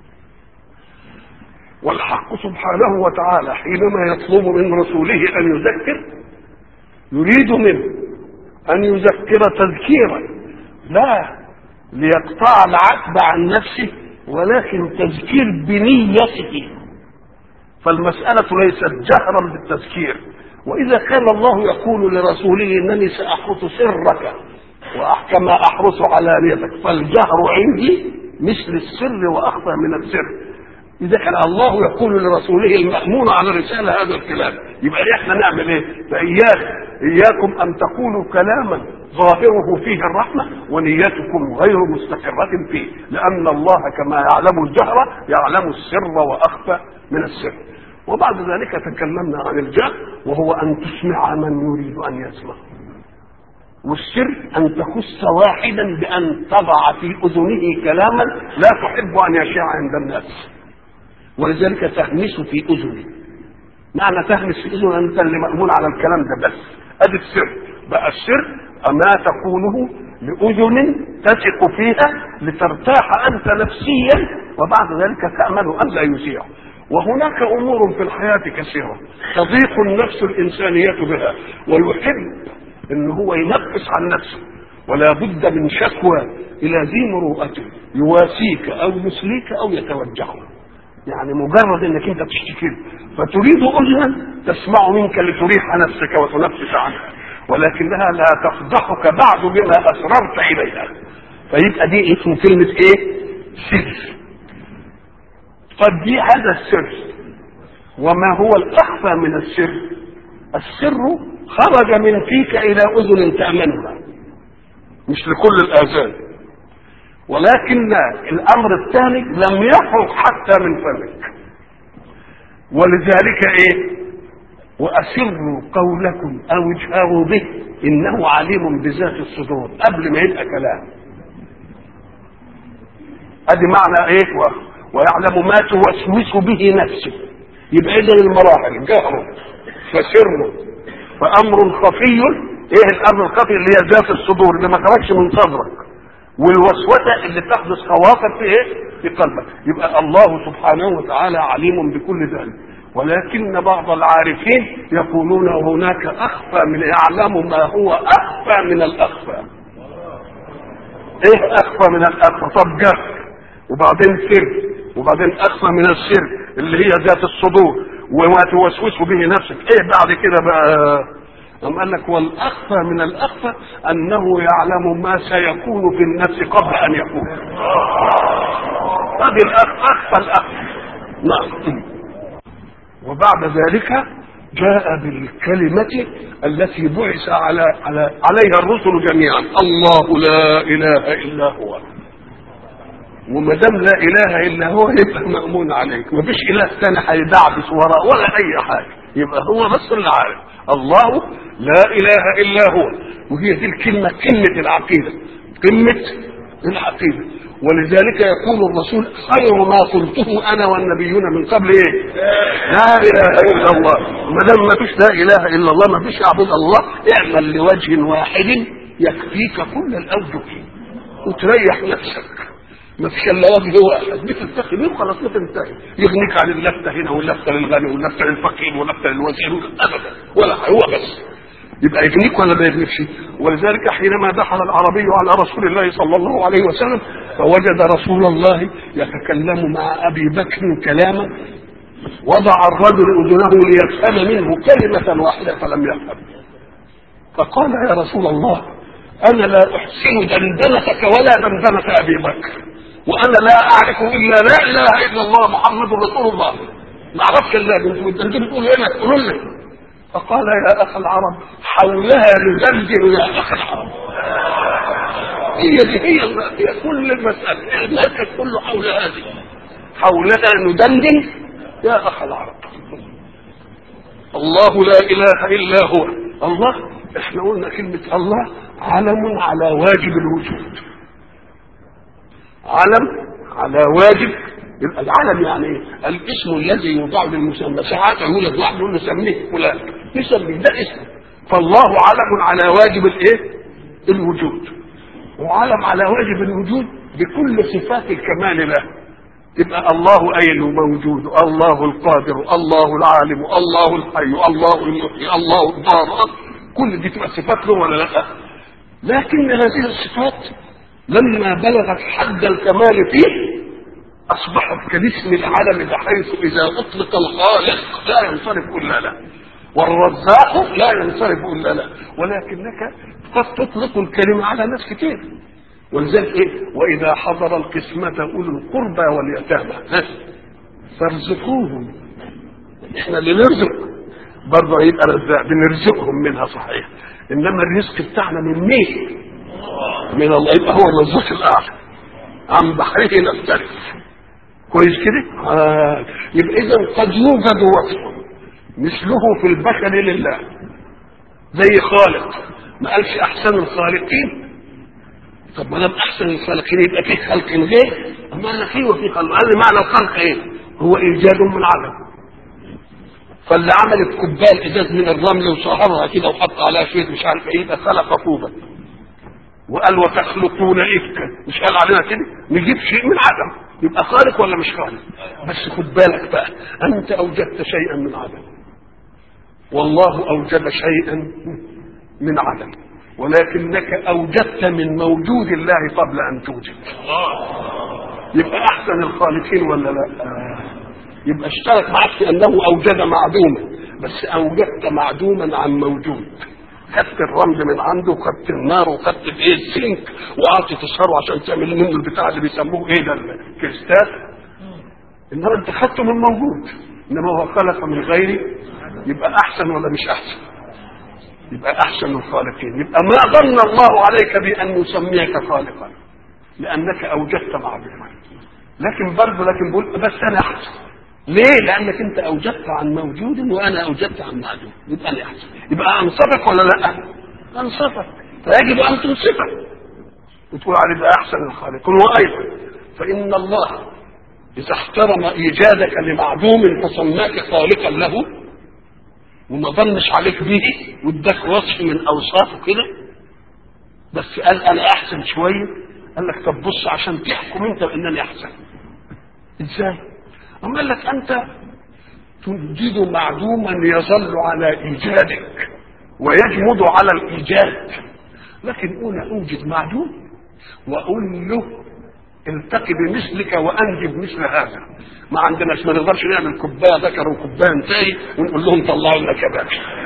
والحق سبحانه وتعالى حينما يطلب من رسوله ان يذكر يريد منه ان يذكر تذكيرا لا ليقطع العتب عن نفسه ولكن تذكير بنيته فالمسألة ليست جهرا بالتذكير وإذا كان الله يقول لرسوله إنني سأحرس سرك وكما أحرس علانيتك فالجهر عندي مثل السر وأخفى من السر إذا كان الله يقول لرسوله المأمون على الرسالة هذا الكلام يبقى إحنا نعمل إيه؟ فإياك إياكم أن تقولوا كلاما ظاهره فيه الرحمة ونيتكم غير مستقرة فيه لأن الله كما يعلم الجهر يعلم السر وأخفى من السر وبعد ذلك تكلمنا عن الجهر وهو أن تسمع من يريد أن يسمع والسر أن تخص واحدا بأن تضع في أذنه كلاما لا تحب أن يشاع عند الناس ولذلك تهمس في أذنه معنى تهمس في أذنه أنت اللي مأمون على الكلام ده بس أدي السر بقى السر ما تقوله لأذن تثق فيها لترتاح أنت نفسيا وبعد ذلك تأمل أن لا يسيع وهناك أمور في الحياة كثيرة تضيق النفس الإنسانية بها ويحب أن هو ينفس عن نفسه ولا بد من شكوى إلى ذي مروءته يواسيك أو يسليك أو يتوجهه يعني مجرد انك انت بتشتكي فتريد اذنا تسمع منك لتريح نفسك وتنفس عنها ولكنها لا تفضحك بعد بما اسررت اليها فيبقى دي اسم كلمه ايه؟ سر قد دي هذا السر وما هو الاخفى من السر السر خرج من فيك الى اذن تامنها مش لكل الاذان ولكن الامر الثاني لم يخرج حتى من فمك ولذلك ايه واسروا قولكم او اجهروا به انه عليم بذات الصدور قبل ما يبقى كلام ادي معنى ايه ويعلم ما توسوس به نفسه يبقى اذا المراحل جهر فسر فامر خفي ايه الامر الخفي اللي هي ذات الصدور اللي ما خرجش من صدرك والوسوسه اللي تحدث خواطر في ايه؟ في قلبك، يبقى الله سبحانه وتعالى عليم بكل ذلك، ولكن بعض العارفين يقولون هناك اخفى من يعلم ما هو اخفى من الاخفى. ايه اخفى من الاخفى؟ طب جهل وبعدين سر وبعدين اخفى من السر اللي هي ذات الصدور وما توسوس به نفسك، ايه بعد كده بقى؟ أم قال لك والأخفى من الأخفى أنه يعلم ما سيكون في النفس قبل أن يكون هذه الأخفى الأخفى نعم وبعد ذلك جاء بالكلمة التي بعث على, على عليها الرسل جميعا الله لا إله إلا هو وما دام لا اله الا هو يبقى مامون عليك مفيش اله ثاني هيدعبس وراء ولا اي حاجه يبقى هو بس اللي عارف الله لا اله الا هو وهي دي الكلمه قمه العقيده قمه العقيده ولذلك يقول الرسول خير ما قلته انا والنبيون من قبل ايه؟ لا اله الا الله ما دام ما فيش لا اله الا الله ما فيش اعبد الله اعمل لوجه واحد يكفيك كل الاوجه وتريح نفسك ما فيش الا وجه واحد بتلتقي بيه وخلاص بتنتهي يغنيك عن اللفته هنا واللفته للغني واللفته للفقير واللفته للوزير ابدا ولا هو بس يبقى يغنيك ولا ما يغنيكش ولذلك حينما دخل العربي على رسول الله صلى الله عليه وسلم فوجد رسول الله يتكلم مع ابي بكر كلاما وضع الرجل اذنه ليفهم منه كلمه واحده فلم يفهم فقال يا رسول الله انا لا احسن دندنتك ولا دندنه ابي بكر وانا لا اعرف الا لا اله الا الله محمد رسول الله ما اعرفش الا انت انت بتقول هنا تقول لي فقال يا اخ العرب حولها ندندن يا اخ العرب هي دي هي, هي كل المسألة المركز كله حول هذه حولها ندندن يا أخ العرب الله لا إله إلا هو الله احنا قلنا كلمة الله علم على واجب الوجود علم على واجب يبقى العلم يعني ايه؟ الاسم الذي يوضع للمسمى ساعات يولد واحد يقول نسميه فلان نسميه ده اسم فالله علم على واجب الايه؟ الوجود وعلم على واجب الوجود بكل صفات الكمال له يبقى الله أين موجود الله القادر الله العالم الله الحي الله المحيي الله الضار كل دي تبقى صفات له ولا لا لكن هذه الصفات لما بلغت حد الكمال فيه أصبحت كالاسم العالم بحيث إذا أطلق الخالق لا ينصرف إلا له والرزاق لا ينصرف الا له ولكنك قد تطلق الكلمه على ناس كتير ولذلك ايه واذا حضر القسمه اولو القربى واليتامى ها؟ فارزقوهم احنا اللي نرزق برضه هيبقى رزاق بنرزقهم منها صحيح انما الرزق بتاعنا من مين؟ من الله يبقى هو الرزاق الاعلى عن بحره نختلف كويس كده؟ آه. يبقى اذا قد يوجد وصف مثله في البشر لله زي خالق ما قالش احسن الخالقين طب ما دام احسن الخالقين يبقى في خلق غير اما قال لك ايوه في خلق قال لي معنى الخلق ايه؟ هو ايجاد من عدم فاللي عمل الكوبايه الازاز من الرمل وصهرها كده وحط عليها شويه مش عارف ايه يبقى خلق طوبه وقال وتخلقون افكا مش قال علينا كده نجيب شيء من عدم يبقى خالق ولا مش خالق بس خد بالك بقى انت اوجدت شيئا من عدم والله اوجد شيئا من عدم ولكنك اوجدت من موجود الله قبل ان توجد يبقى احسن الخالقين ولا لا يبقى اشترك معك في انه اوجد معدوما بس اوجدت معدوما عن موجود خدت الرمل من عنده وخدت النار وخدت الايه السلك وقعدت تسهره عشان تعمل منه البتاع اللي بيسموه ايه ده الكريستال انما انت خدته من موجود انما هو خلق من غيري يبقى احسن ولا مش احسن يبقى احسن الخالقين يبقى ما ظن الله عليك بان يسميك خالقا لانك اوجدت معدوما لكن برضه لكن بقول بس انا احسن ليه؟ لانك انت اوجدت عن موجود وانا اوجدت عن معدوم يبقى انا احسن يبقى انصفك ولا لا؟ انصفك فيجب ان تنصفك وتقول عليه ده احسن الخالق وايضا فان الله اذا احترم ايجادك لمعدوم فسماك خالقا له وما ظنش عليك به واداك وصف من اوصافه كده بس قال انا احسن شويه قال لك طب بص عشان تحكم انت بانني احسن ازاي؟ أما قال لك أنت تنجد معدوما يظل على إيجادك ويجمد على الإيجاد لكن أنا أوجد معدوم وأقول له التقي بمثلك وأنجب مثل هذا ما عندناش ما نقدرش نعمل كوبايه ذكر وكوبايه انتهي ونقول لهم طلعوا لنا كباب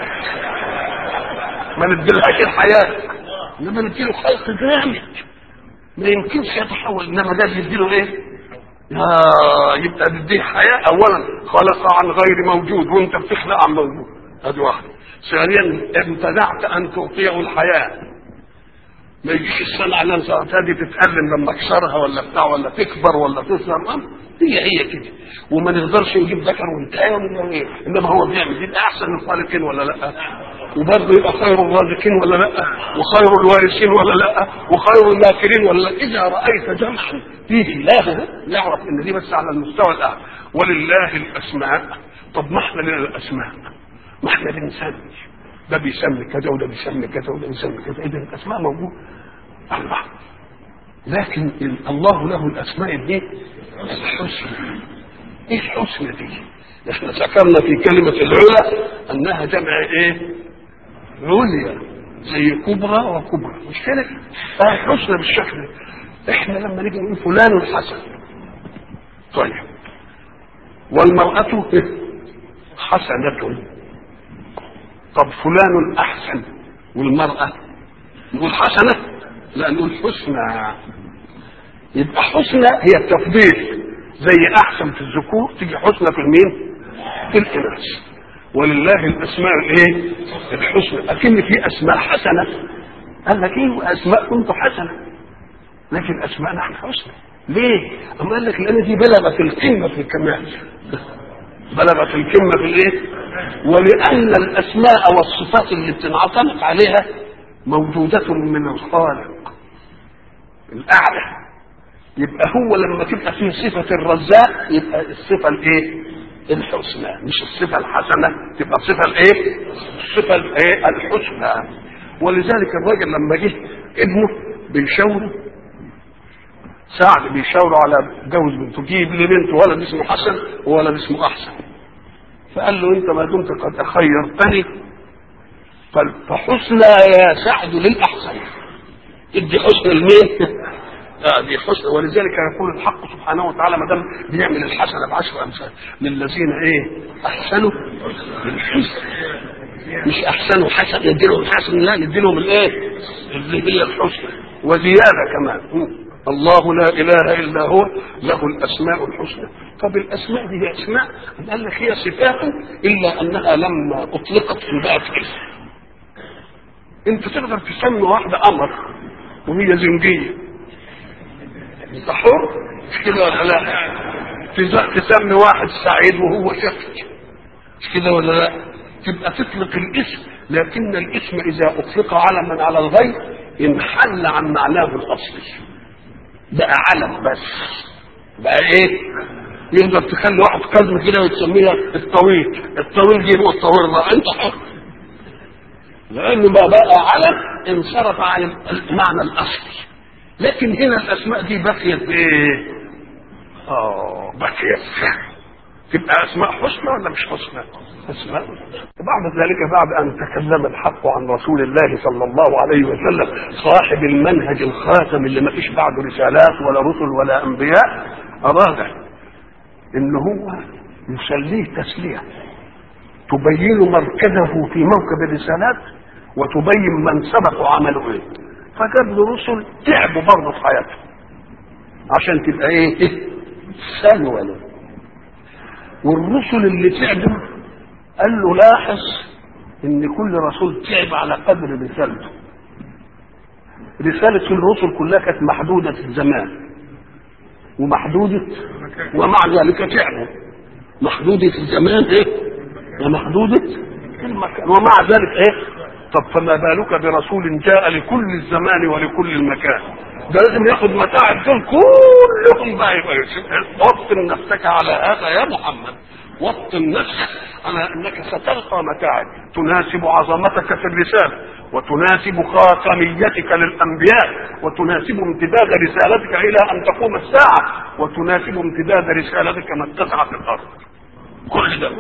ما نديلهاش الحياه انما نديله خلق جامد ما يمكنش يتحول انما ده بيديله ايه؟ آه يبقى تديه حياة أولا خلق عن غير موجود وأنت بتخلق عن موجود هذه واحدة ثانيا امتنعت أن تعطيه الحياة ما يجيش السنة على هذه تتألم لما اكسرها ولا بتاع ولا تكبر ولا تصغر هي هي كده وما نقدرش نجيب ذكر وانتهى ولا ايه انما هو بيعمل يبقى احسن الخالقين ولا لا وبرضه يبقى خير الرازقين ولا لا وخير الوارثين ولا لا وخير الماكرين ولا لا اذا رايت جمعا فيه لا يعرف ان دي بس على المستوى الاعلى ولله الاسماء طب ما احنا لنا الاسماء ما احنا بنسمي ده بيسمي كذا وده بيسمي كذا وده بيسمي كذا اذا الاسماء موجوده الله لكن الله له الاسماء دي الحسنى ايه الحسنى دي احنا ذكرنا في كلمة العلا انها جمع ايه عليا زي كبرى وكبرى مش كده فالحسنى بالشكل ده احنا لما نيجي نقول فلان حسن طيب والمرأة حسنة طب فلان احسن والمرأة نقول حسنة لا نقول حسنى يبقى حسنى هي التفضيل زي احسن في الذكور تيجي حسنى في المين في الاناث ولله الاسماء الايه الحسنى لكن في اسماء حسنه قال لك ايه اسماء كنت حسنه لكن اسماء نحن حسنى ليه؟ أما قال لك لان دي بلغت القمه في الكمال بلغت القمه في الايه؟ ولان الاسماء والصفات اللي بتنعتمد عليها موجوده من الخالق الاعلى يبقى هو لما تبقى فيه صفة الرزاق يبقى الصفة الايه؟ الحسنى مش الصفة الحسنة تبقى الصفة الايه؟ الصفة الايه؟ الحسنى ولذلك الراجل لما جه ابنه بيشاوره سعد بيشاوره على جوز بنته جيب لي بنت ولد اسمه حسن وولد اسمه احسن فقال له انت ما دمت قد خيرتني فحسنى يا سعد للاحسن ادي حسن المين دي حسن ولذلك يقول الحق سبحانه وتعالى ما دام بيعمل الحسنه بعشر امثال للذين ايه احسنوا بالحسن مش احسن وحسن ندي لهم الحسن لا ندي لهم الايه اللي هي الحسنى وزياده كمان الله لا اله الا هو له الاسماء الحسنى طب الاسماء دي هي اسماء قال لك هي صفات الا انها لما اطلقت بقت اسم انت تقدر تسمي واحده قمر وهي زنجيه انت حر مش كده ولا لا تسمي واحد سعيد وهو شفت مش كده ولا لا تبقى تطلق الاسم لكن الاسم اذا اطلق علما على الغير انحل عن معناه الاصلي بقى علم بس بقى ايه يقدر تخلي واحد كلمه كده وتسميها الطويل الطويل دي هو الطويل ده انت حر لانه ما بقى علم انصرف عن المعنى الاصلي لكن هنا الاسماء دي بقيت بايه اه بقيت تبقى اسماء حسنى ولا مش حسنى اسماء وبعد ذلك بعد ان تكلم الحق عن رسول الله صلى الله عليه وسلم صاحب المنهج الخاتم اللي ما فيش بعده رسالات ولا رسل ولا انبياء اراد ان هو يسليه تسليه تبين مركزه في موكب الرسالات وتبين من سبق وعملوا ايه فجاب له رسل تعبوا برضه في حياتهم عشان تبقى ايه, إيه؟ سلوى له والرسل اللي تعبوا قال له لاحظ ان كل رسول تعب على قدر رسالته رسالة الرسل كلها كانت محدودة الزمان ومحدودة ومع ذلك تعبوا محدودة الزمان ايه ومحدودة المكان ومع ذلك ايه طب فما بالك برسول جاء لكل الزمان ولكل المكان ده لازم ياخد متاع دول كلهم بقى يبقى وطن نفسك على هذا يا محمد وطن نفسك على انك ستلقى متاعب تناسب عظمتك في الرساله وتناسب خاتميتك للانبياء وتناسب امتداد رسالتك الى ان تقوم الساعه وتناسب امتداد رسالتك ما اتسع في الارض كل ده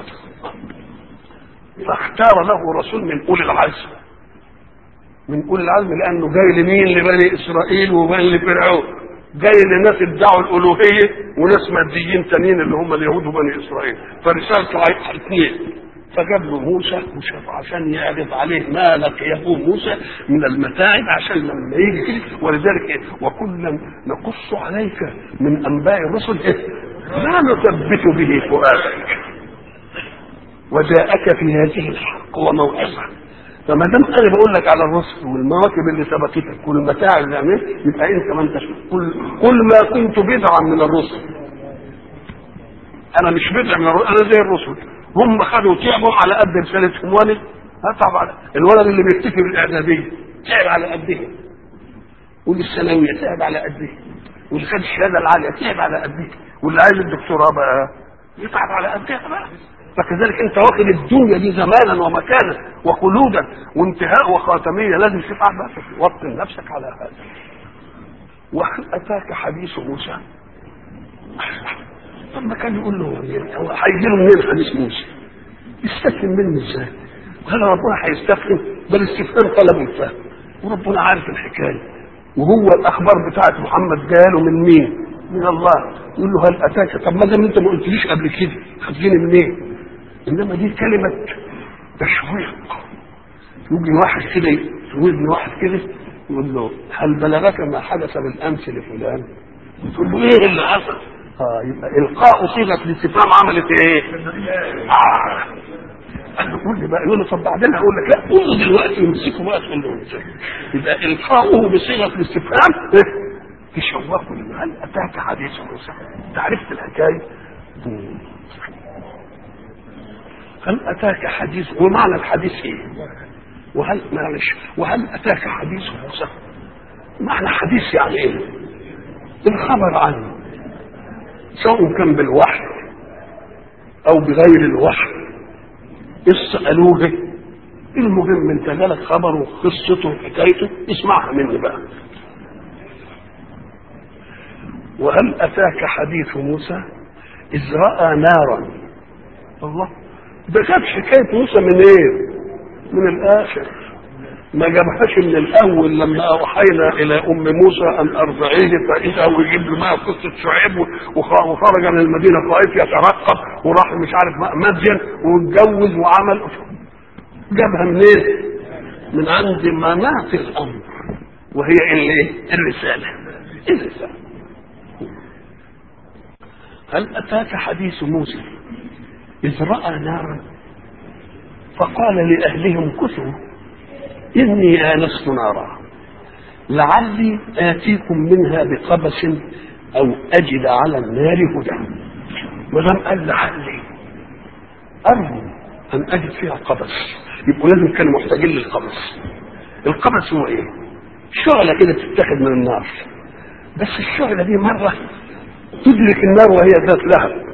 فاختار له رسول من اولي العزم من اولي العزم لانه جاي لمين لبني اسرائيل وبني لفرعون جاي لناس ادعوا الالوهيه وناس ماديين تانيين اللي هم اليهود وبني اسرائيل فرسالته اثنين فجاب له موسى وشاف عشان يعرض عليه ما لقيه موسى من المتاعب عشان لما يجي كده ولذلك إيه؟ وكلا نقص عليك من انباء الرسل إيه؟ ما نثبت به فؤادك وجاءك في هذه الحق وموعظه فما دام انا بقول لك على الرسل والمواكب اللي سبقتك والمتاع اللي عملت يبقى انت ما انتش كل كل ما كنت بدعا من الرسل انا مش بدع من الرسل انا زي الرسل هم خدوا تعبوا على قد رسالتهم ولد هتعب على الولد اللي بيفتكر الاعداديه تعب على قدها واللي الثانويه تعب على قدها واللي خد الشهاده العاليه تعب على قدها واللي عايز الدكتوراه بقى يتعب على قدها بقى فكذلك انت واخد الدنيا دي زمانا ومكانا وخلودا وانتهاء وخاتميه لازم تتعب بقى وطن نفسك على هذا وهل اتاك حديث موسى طب ما كان يقول له هو هيجي له منين حديث موسى يستفهم منه ازاي وهل ربنا هيستفهم بل استفهام طلب الفهم وربنا عارف الحكايه وهو الاخبار بتاعت محمد جاله من مين من الله يقول له هل اتاك طب ما دام انت ما قلتليش قبل كده هتجيني منين انما دي كلمه تشويق يجي واحد كده يودني واحد كده يقول له هل بلغك ما حدث بالامس لفلان؟ تقول له ايه اللي حصل؟ اه يبقى القاء صيغه الاستفهام عملت ايه؟ آه. قال له قول لي بقى يقول له طب بعدين هقول لك لا قول له دلوقتي يمسكه بقى تقول له يبقى القاؤه بصيغه الاستفهام تشوقه هل اتاك حديث موسى؟ انت عرفت الحكايه؟ هل اتاك حديث ومعنى الحديث ايه؟ وهل معلش وهل اتاك حديث موسى؟ معنى حديث يعني ايه؟ الخبر عنه سواء كان بالوحي او بغير الوحي قصه قالوه المهم انت جالك خبر وقصته وحكايته اسمعها مني بقى وهل اتاك حديث موسى اذ راى نارا الله ده جاب حكايه موسى من ايه من الاخر ما جابهاش من الاول لما اوحينا الى ام موسى ان ارضعيه فاذا هو يجيب له معه قصه شعيب وخرج من المدينه طائف يترقب وراح مش عارف مدين واتجوز وعمل جابها منين؟ من عند مناط الامر وهي الايه؟ الرساله الرساله هل اتاك حديث موسى اذ راى نارا فقال لاهلهم كثوا اني انست نارا لعلي اتيكم منها بقبس او اجد على النار هدى ما دام قال لعلي ارجو ان اجد فيها قبس يبقوا لازم كانوا محتاجين للقبس القبس هو ايه شعلة كده تتاخد من النار بس الشعلة دي مرة تدرك النار وهي ذات لهب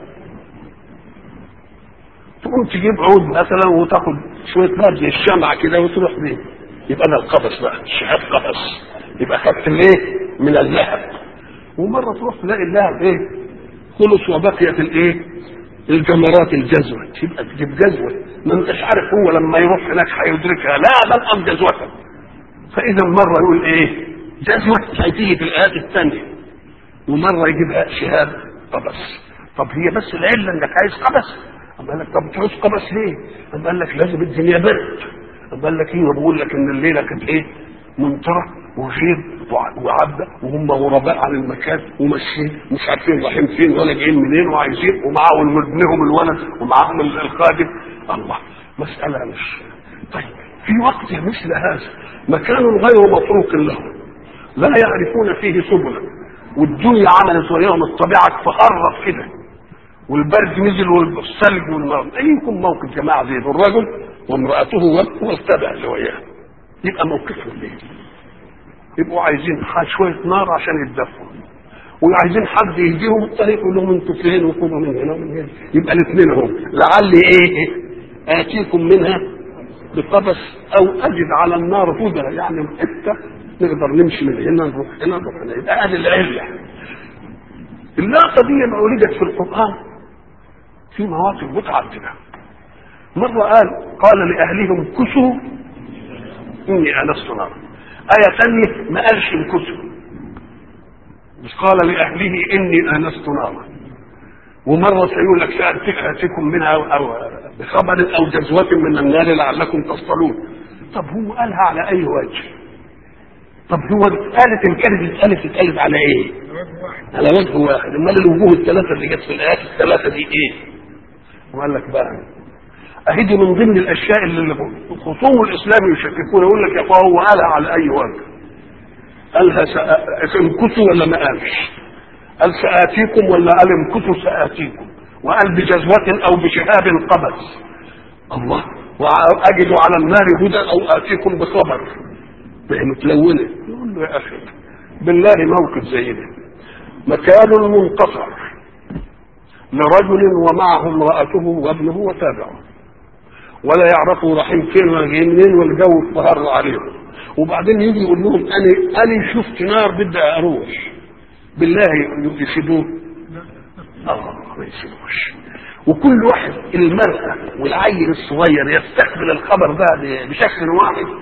تقوم تجيب عود مثلا وتاخد شوية نار زي الشمعة كده وتروح بيه يبقى ده القبس بقى شهاب قبس يبقى خدت الايه من اللهب ومرة تروح تلاقي اللهب ايه خلص وبقيت الايه الجمرات الجزوة تبقى تجيب جزوة ما انتش عارف هو لما يروح هناك هيدركها لا بل ام جزوة فاذا مرة يقول ايه جزوة هتيجي في الايات الثانية ومرة يجيبها شهاب قبس طب هي بس العلة انك عايز قبس أما قال لك طب تعوز قبس ليه؟ أما قال لك لازم الدنيا برد أما قال لك ايه بقول لك ان الليلة كانت ايه ممطرة وغير وعدة وهم غرباء عن المكان وماشيين مش عارفين رايحين فين ولا جايين منين وعايزين ومعاهم ابنهم الولد ومعاهم الخادم الله مسألة مش طيب في وقت مثل هذا مكان غير مطروق لهم لا يعرفون فيه سبلا والدنيا عملت وياهم الطبيعة تهرب كده والبرد نزل والثلج والنار ايكم موقف جماعة زي الرجل وامرأته والتبع اللي وياه يبقى موقفهم ليه يبقوا عايزين شوية نار عشان يتدفوا وعايزين حد يهديهم الطريق يقول لهم انتوا فين وخدوا من هنا ومن هنا يبقى الاثنين هم لعلي ايه اتيكم منها بقبس او اجد على النار هدى يعني حته نقدر نمشي من هنا نروح هنا نروح هنا يبقى اهل العله اللقطه دي لما ولدت في القران في مواقف متعدده مره قال قال لاهلهم كسوا اني انست نارا آية ثانية ما قالش امكثوا مش قال لأهله إني آنست نارا ومرة سيقول لك سأتيكم منها أو بخبر أو جزوة من النار لعلكم تصطلون طب هو قالها على أي وجه؟ طب هو قالت الكلمة اتقالت اتقالت على إيه؟ على وجه واحد، أمال الوجوه الثلاثة اللي جت في الآيات الثلاثة دي إيه؟ وقال لك بقى اهي دي من ضمن الاشياء اللي خصوم الاسلام يشككون يقول لك يا اخويا هو قالها على اي وجه قالها امكثوا ولا ما قالش قال ساتيكم ولا قال امكثوا ساتيكم وقال بجزوة او بشهاب قبس الله واجد على النار هدى او اتيكم بخبر ما هي متلونه يقول له يا اخي بالله موقف زي ده مكان منقطع لرجل ومعه امرأته وابنه وتابعه ولا يعرفوا رايحين فين ولا جايين منين والجو اتفهر عليهم وبعدين يجي يقول لهم انا انا شفت نار بدي اروح بالله يسيبوه الله ما يسيبوش وكل واحد المرأة والعيل الصغير يستقبل الخبر ده بشكل واحد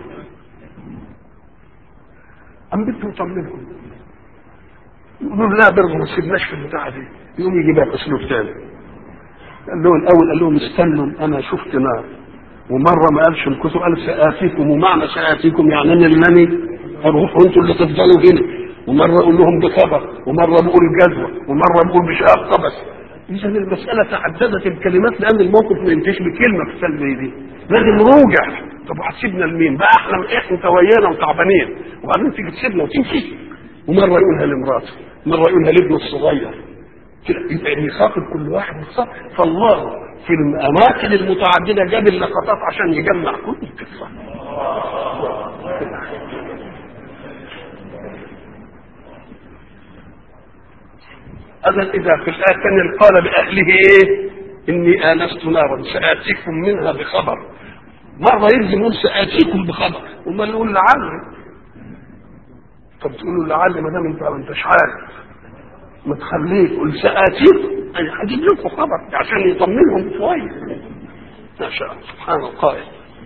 أم بدهم يطمنهم يقولوا لا برضه ما تسيبناش في البتاعة دي يقوم يجيبها بأسلوب ثاني قال له الأول قال لهم استنوا أنا شفت نار ومرة ما قالش الكتب قال سآتيكم ومعنى سآتيكم يعني أنا اللي أروح وأنتوا اللي تفضلوا هنا ومرة أقول لهم بخبر ومرة بقول جزوة ومرة بقول بشهاب قبس إذا المسألة تعددت الكلمات لأن الموقف ما ينتهيش بكلمة في السلبية دي لازم نروجع طب وهتسيبنا لمين؟ بقى احنا احنا تويانا وتعبانين وبعدين تيجي تسيبنا وتمشي ومرة يقولها لمراته مرة يقولها لابنه الصغير كده يبقى يخاطب كل واحد بالصبر فالله في الاماكن المتعدده جاب اللقطات عشان يجمع كل القصه اذا اذا في الايه الثانيه قال لاهله ايه اني انست نارا ساتيكم منها بخبر مره يلزم يقول ساتيكم بخبر وما يقول لعل طب تقولوا لعل ما دام انت ما انتش عارف ما تخليه قل ساتيكم انا هجيب لكم خبر عشان يطمنهم شويه ما شاء الله سبحان القائل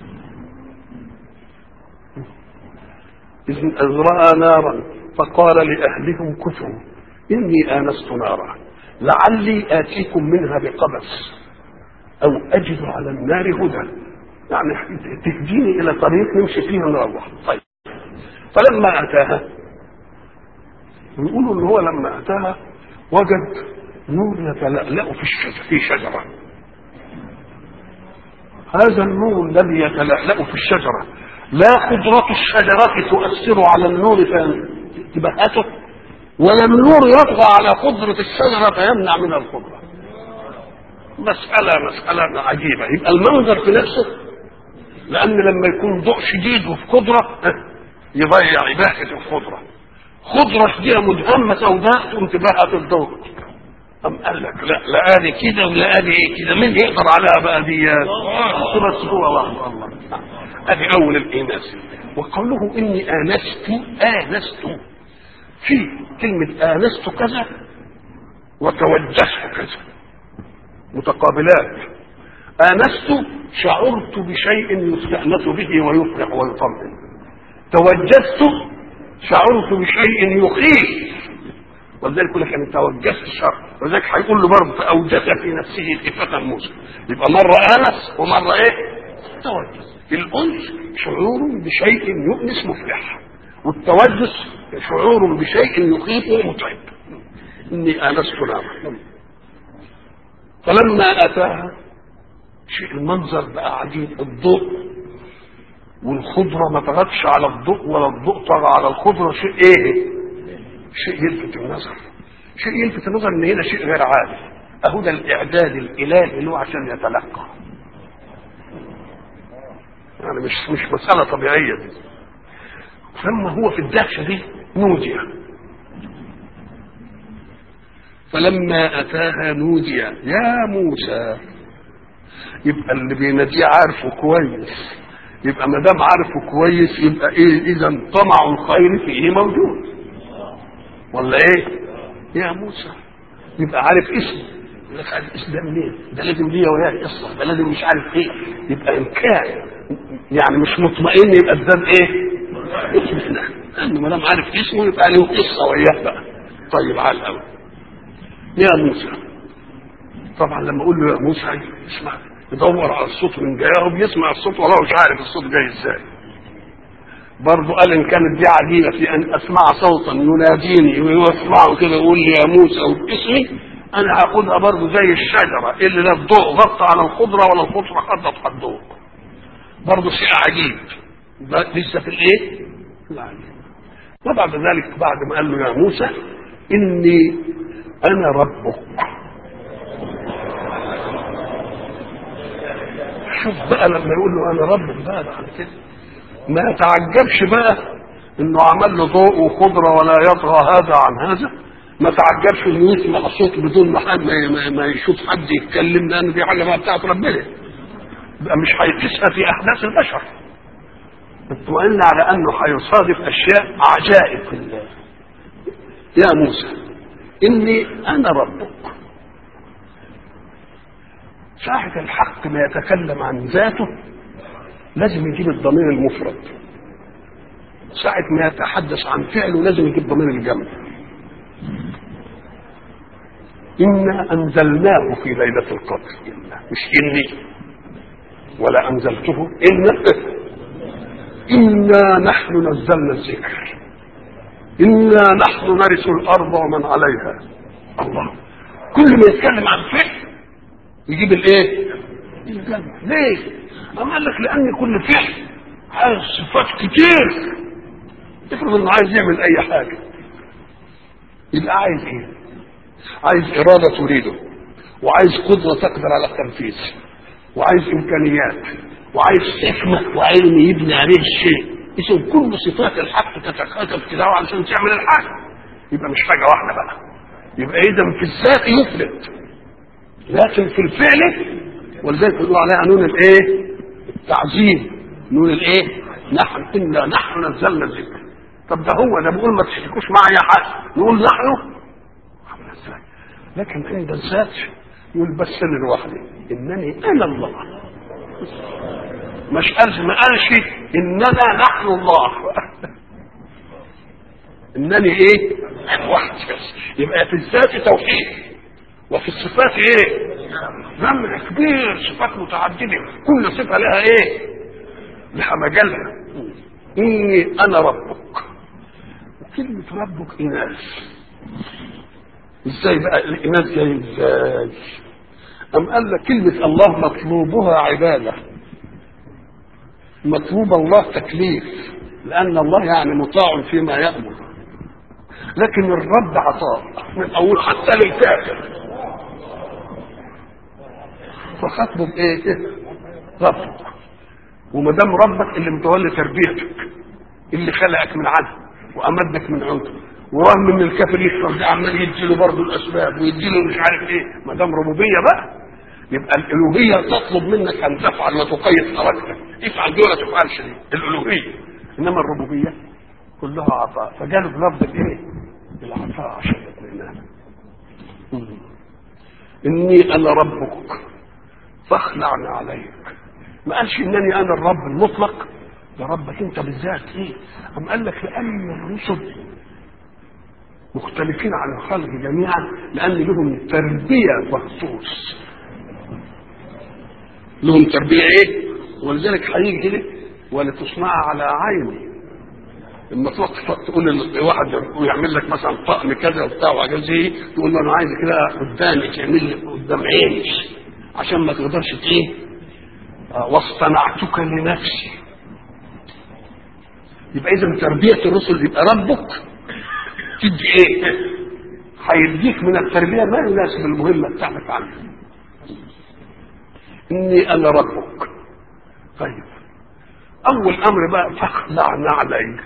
إذ رأى نارا فقال لأهلهم كثوا إني آنست نارا لعلي آتيكم منها بقبس أو أجد على النار هدى يعني تهديني الى طريق نمشي فيه ونروح طيب فلما اتاها يقولوا ان هو لما اتاها وجد نور يتلألأ في الشجرة في شجرة هذا النور الذي يتلألأ في الشجرة لا قدرة الشجرة تؤثر على النور فتبهته ولا النور يطغى على قدرة الشجرة فيمنع من القدرة مسألة مسألة عجيبة يبقى المنظر في نفسه لأن لما يكون ضوء شديد وفي قدرة يضيع يبهت الخضرة خضرة شديدة مدهمة سوداء تقوم تبهت الضوء أم قال لك لا لا ادي كده ولا ادي كده مين يقدر عليها بقى دي بس هو الله الله ادي اول الاناث وقوله اني انست انست في كلمه انست كذا وتوجهت كذا متقابلات انست شعرت بشيء يستانس به ويفرح ويطمئن توجهت شعرت بشيء يخيف ولذلك يقول لك انا توجهت شر ولذلك هيقول له برضه فاوجس في نفسه خفه موسى يبقى مره انس ومره ايه؟ توجس الانس شعور بشيء يؤنس مفرح والتوجس شعور بشيء يخيف متعب اني انست نارا فلما اتاها شيء المنظر بقى عجيب الضوء والخضره ما طغتش على الضوء ولا الضوء طغى على الخضره شيء ايه؟ شيء يلفت النظر شيء يلفت النظر ان هنا شيء غير عادي اهو ده الاعداد الالهي اللي هو عشان يتلقى يعني مش مش مساله طبيعيه دي فلما هو في الدهشه دي نودي فلما اتاها نودي يا موسى يبقى اللي بيناديه عارفه كويس يبقى ما دام عارفه كويس يبقى ايه اذا طمع الخير فيه موجود ولا ايه يا موسى يبقى عارف اسمه يقول لك عارف اسم ده منين ده لازم ليا وياه قصه ده لازم مش عارف ايه يبقى انكار يعني مش مطمئن يبقى الذنب ايه اسمنا لانه ما دام عارف اسمه يبقى له قصه وياه بقى طيب على الاول يا موسى طبعا لما اقول له يا موسى اسمع يدور على الصوت من جايه وبيسمع الصوت ولا مش عارف الصوت جاي ازاي برضه قال ان كانت دي عجيبه في ان اسمع صوتا يناديني ويسمعه كده يقول لي يا موسى وباسمي انا هاخدها برضه زي الشجره اللي لا الضوء غطى على الخضره ولا الخضره غطت على الضوء برضه شيء عجيب لسه في الايه؟ العجيب وبعد ذلك بعد ما قال له يا موسى اني انا ربك شوف بقى لما يقول له انا ربك بقى بعد كده ما يتعجبش بقى انه عمل له ضوء وخضره ولا يطغى هذا عن هذا ما تعجبش انه يسمع صوت بدون ما حد ما, ما يشوف حد يتكلم لان دي حاجه بقى بتاعت ربنا يبقى مش هيقيسها في احداث البشر اطمئن على انه هيصادف اشياء عجائب في الله يا موسى اني انا ربك ساعة الحق ما يتكلم عن ذاته لازم يجيب الضمير المفرد ساعة ما يتحدث عن فعله لازم يجيب ضمير الجمع إنا أنزلناه في ليلة القدر إنا مش إني ولا أنزلته إنا إنا نحن نزلنا الذكر إنا نحن نرث الأرض ومن عليها الله كل ما يتكلم عن فعل يجيب الايه؟ الجمع ليه؟ أما قال لك لأن كل فعل عايز صفات كتير افرض انه عايز يعمل أي حاجة يبقى عايز ايه؟ عايز إرادة تريده وعايز قدرة تقدر على التنفيذ وعايز إمكانيات وعايز حكمة وعلم يبني عليه الشيء إذا كل صفات الحق تتكاتف كده علشان تعمل الحاجة يبقى مش حاجة واحدة بقى يبقى إذا في الذات يفلت لكن في الفعل ولذلك يقولوا عليها نون الايه؟ التعظيم نون الايه؟ نحن انا نحن نزلنا الذكر طب ده هو ده بيقول ما تشركوش معي حاجه نقول نحن ازاي؟ لكن عند الذات يقول بس انا لوحدي انني انا الله مش قال ما قالش اننا نحن الله انني ايه؟ وحدي بس يبقى في الذات توحيد وفي الصفات ايه جمع كبير صفات متعدده كل صفه لها ايه لها مجالها اني انا ربك وكلمه ربك اناث ازاي بقى الاناث جاي ازاي ام قال لك كلمه الله مطلوبها عباده مطلوب الله تكليف لان الله يعني مطاع فيما يامر لكن الرب عطاء من اول حتى للكافر فخاطبه بايه؟ ربك وما دام ربك اللي متولي تربيتك اللي خلقك من عدم وامدك من عنده ورغم ان الكافر يكفر ده عمال يديله برضه الاسباب ويديله مش عارف ايه ما دام ربوبيه بقى يبقى الالوهيه تطلب منك ان تفعل وتقيد حركتك افعل دي ولا تفعلش دي الالوهيه انما الربوبيه كلها عطاء فجاله بلفظ الايه؟ العطاء عشان الاطمئنان اني انا ربك فاخلعنا عليك ما قالش انني انا الرب المطلق ده ربك انت بالذات ايه ام قال لك لان الرسل مختلفين عن الخلق جميعا لان لهم تربيه مخصوص لهم تربيه ايه ولذلك هيجي كده ولتصنع على عيني لما تروح تقول لواحد ويعمل لك مثلا طقم كذا وبتاع وحاجات زي تقول له انا عايز كده قدامي تعمل لي قدام عيني عشان ما تقدرش ايه واصطنعتك لنفسي يبقى اذا تربيه الرسل يبقى ربك تدي ايه هيديك من التربيه ما يناسب المهمه بتاعتك عنه اني انا ربك طيب اول امر بقى فاخلعنا عليك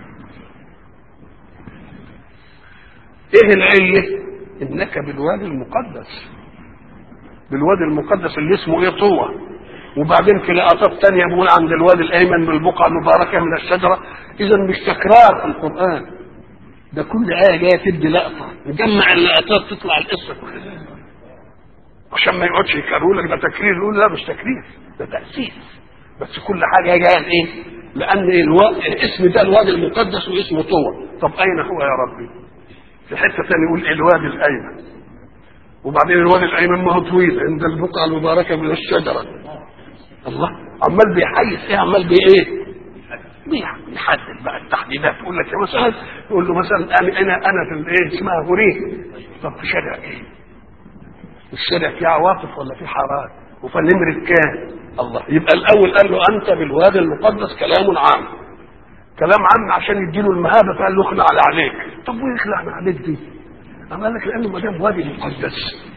ايه العله انك بالوادي المقدس بالوادي المقدس اللي اسمه ايه طوى وبعدين في لقطات تانية بيقول عند الوادي الايمن بالبقعه المباركه من الشجره اذا مش تكرار في القران ده كل ايه جايه تدي لقطه نجمع اللقطات تطلع القصه كلها عشان ما يقعدش يكرروا لك ده تكرير يقول لا مش تكرير ده تاسيس بس كل حاجه جايه ايه؟ لان الو... الاسم ده الوادي المقدس واسمه طوى طب اين هو يا ربي؟ في حته ثانيه يقول الوادي الايمن وبعدين الوادي الايمن ما هو طويل عند البقعه المباركه من الشجره الله عمال بيحيز ايه عمال بايه؟ بيحدد بقى التحديدات يقول لك مثلا يقول له مثلا انا انا انا في الايه اسمها هوريه طب في شارع ايه؟ الشارع فيه عواطف ولا فيه حارات؟ وفي نمرة كام؟ الله يبقى الاول قال له انت بالوادي المقدس كلام عام كلام عام عشان يديله المهابه فقال له اخلع عليك طب وين يخلعنا عليك دي؟ أما قال لك لانه ما دام وادي مقدس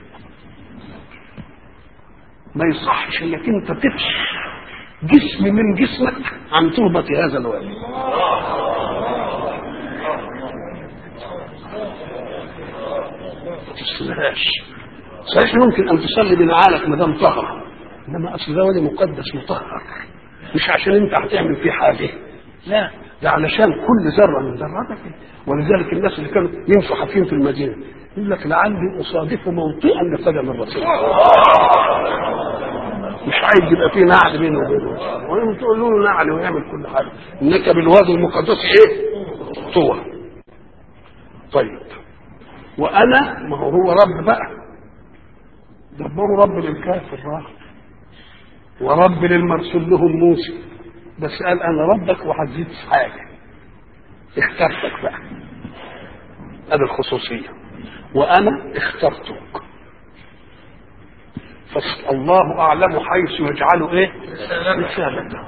ما يصحش انك انت تفصل جسم من جسمك عن تربة هذا الوادي ما تصليهاش صحيح ممكن ان تصلي بنعالك ما دام طهر انما اصل ده وادي مقدس مطهر مش عشان انت هتعمل فيه حاجه لا ده علشان كل ذره من ذراتك ولذلك الناس اللي كانوا يمشوا حافين في المدينه يقول لك لعلي اصادف موطئا لقدم الرسول مش عايز يبقى فيه نعل بينه وبينه وانتم تقولوا له نعل ويعمل كل حاجه انك بالوادي المقدس ايه؟ طوى طيب وانا ما هو هو رب بقى دبروا رب للكافر راح ورب للمرسول لهم موسى بس قال انا ربك وهزيد حاجه اخترتك بقى ادي الخصوصيه وانا اخترتك فالله اعلم حيث يجعل ايه رسالته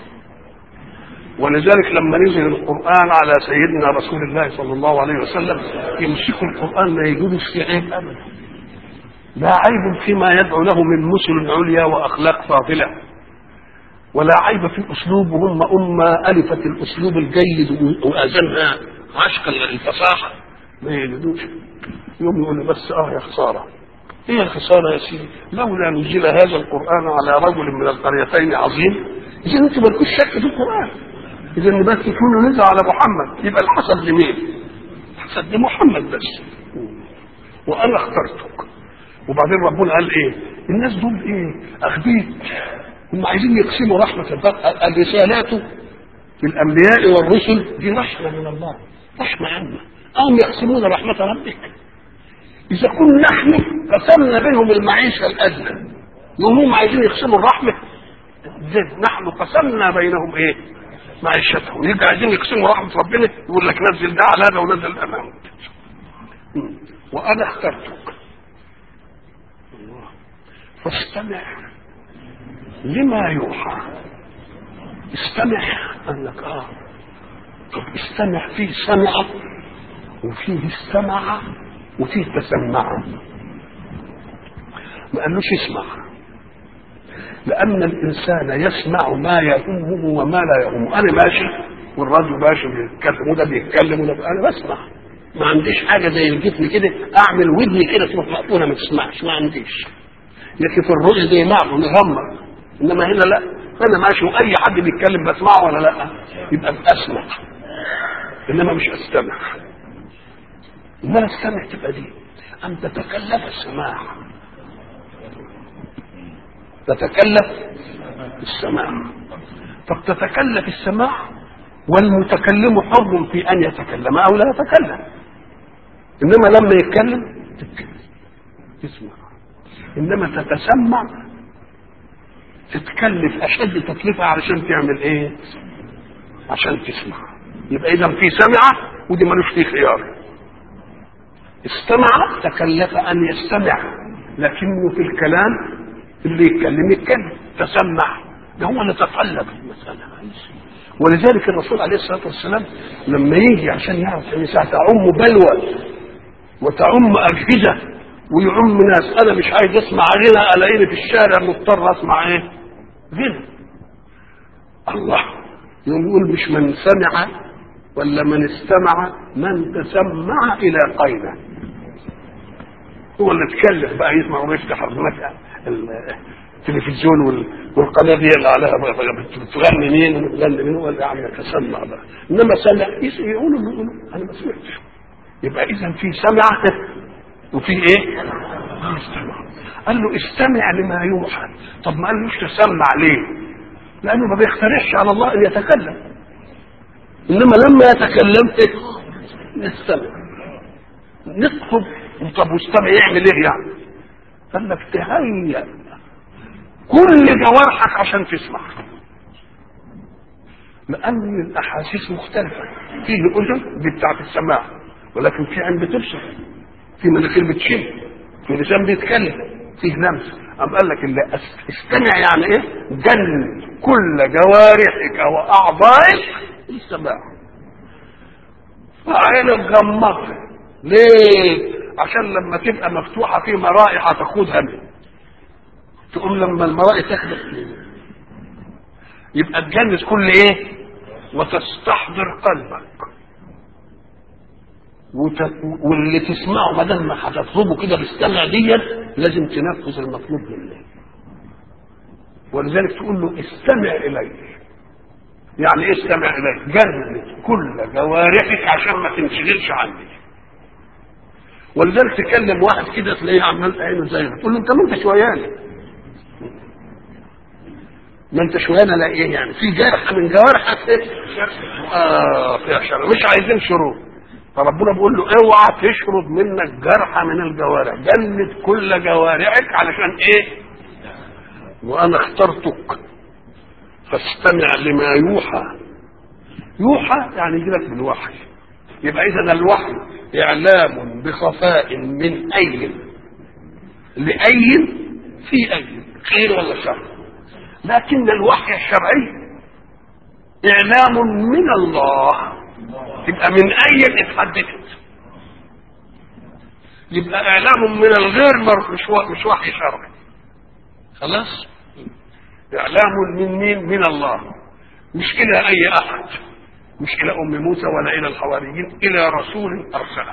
ولذلك لما نزل القران على سيدنا رسول الله صلى الله عليه وسلم يمسكوا القران ما يجدوش فيه عيب ابدا لا عيب فيما يدعو له من مثل عليا واخلاق فاضله ولا عيب في اسلوب هم امه الفت الاسلوب الجيد واذنها عشقا للفصاحه ما يجدوش يوم يقول بس اه يا خساره ايه الخساره يا سيدي لولا نزل هذا القران على رجل من القريتين عظيم اذا انت مالكوش شك في القران اذا بس يكون نزل على محمد يبقى الحسد لمين؟ الحسد لمحمد بس وانا اخترتك وبعدين ربنا قال ايه؟ الناس دول ايه؟ اخبيت هم عايزين يقسموا رحمه البقر الرسالات للانبياء والرسل دي رحمه من الله رحمه عامه هم يقسمون رحمه ربك اذا كنا نحن قسمنا بينهم المعيشه الادنى وهم عايزين يقسموا الرحمه زين نحن قسمنا بينهم ايه معيشتهم يبقى عايزين يقسموا رحمه ربنا يقول لك نزل ده على هذا ونزل ده امامه وانا اخترتك فاستمع لما يوحى استمع قال لك اه طب استمع فيه سمع وفيه استمع وفيه تسمع ما قالوش اسمع لأن الإنسان يسمع ما يهمه وما لا يهمه أنا ماشي والراجل ماشي بيتكلم وده بيتكلم وده أنا بسمع ما عنديش حاجة زي الجسم كده أعمل ودني كده تروح مقفولة ما تسمعش ما عنديش لكن في الرؤية دي معه نغمر إنما هنا لا أنا ماشي وأي حد بيتكلم بسمعه ولا لا يبقى أسمع إنما مش أستمع إنما استمع تبقى دي أن تتكلف السماع تتكلف السماع طب تتكلف السماع والمتكلم حر في ان يتكلم او لا يتكلم انما لما يتكلم تتكلم تسمع انما تتسمع تتكلف اشد تكلفه علشان تعمل ايه عشان تسمع يبقى اذا في سمع ودي ملوش فيه خيار استمع تكلف ان يستمع لكنه في الكلام اللي يتكلم يتكلم تسمع ده هو اللي تطلب المسألة ولذلك الرسول عليه الصلاة والسلام لما يجي عشان يعرف ان ساعة تعم بلوى وتعم أجهزة ويعم ناس أنا مش عايز أسمع غنى ألاقيني في الشارع مضطر أسمع إيه؟ غنى الله يقوم يقول مش من سمع ولا من استمع من تسمع إلى قينه هو اللي اتكلم بقى يسمع ويفتح التلفزيون والقناه دي اللي عليها بتغني مين وبتغني مين هو اللي عم يتسمع بقى انما سمع يقولوا يقولوا انا ما سمعتش يبقى اذا في سمع وفي ايه؟ استمع قال له استمع لما يوحى طب ما قالوش تسمع ليه؟ لانه ما بيقترحش على الله ان يتكلم انما لما يتكلم نستمع نطلب طب واستمع يعمل ايه يعني؟ قال لك تهيأ كل جوارحك عشان تسمع لأن الأحاسيس مختلفة فيه أذن دي بتاعت السماع ولكن في عين بتبصر في مناخير بتشم في لسان بيتكلم فيه لمس أم قال لك اللي استمع يعني إيه؟ جن كل جوارحك وأعضائك للسماع فعينك غمضت ليه؟ عشان لما تبقى مفتوحه في مرائح هتاخدها منه تقوم لما المرائح تاخدك يبقى تجنس كل ايه وتستحضر قلبك وت... واللي تسمعه ما دام هتطلبه كده باستمع دي لازم تنفذ المطلوب منك ولذلك تقول له استمع الي يعني ايه استمع الي جرد كل جوارحك عشان ما تنشغلش عني ولذلك تكلم واحد كده تلاقيه عمال عينه زي تقول له انت ما انت شوياني ما انت شويانه لا ايه يعني في جرح من جوارحك اه فيها شر مش عايزين شروط فربنا بيقول له اوعى تشرب منك جرحة من الجوارح جلد كل جوارحك علشان ايه وانا اخترتك فاستمع لما يوحى يوحى يعني يجي لك بالوحي يبقى اذا الوحي اعلام بخفاء من اي لاي في اي خير ولا شر لكن الوحي الشرعي اعلام من الله يبقى من اي اتحدثت يبقى اعلام من الغير مش مش وحي شرعي خلاص اعلام من مين من الله مش الى اي احد مش الى ام موسى ولا الى الحواريين الى رسول ارسله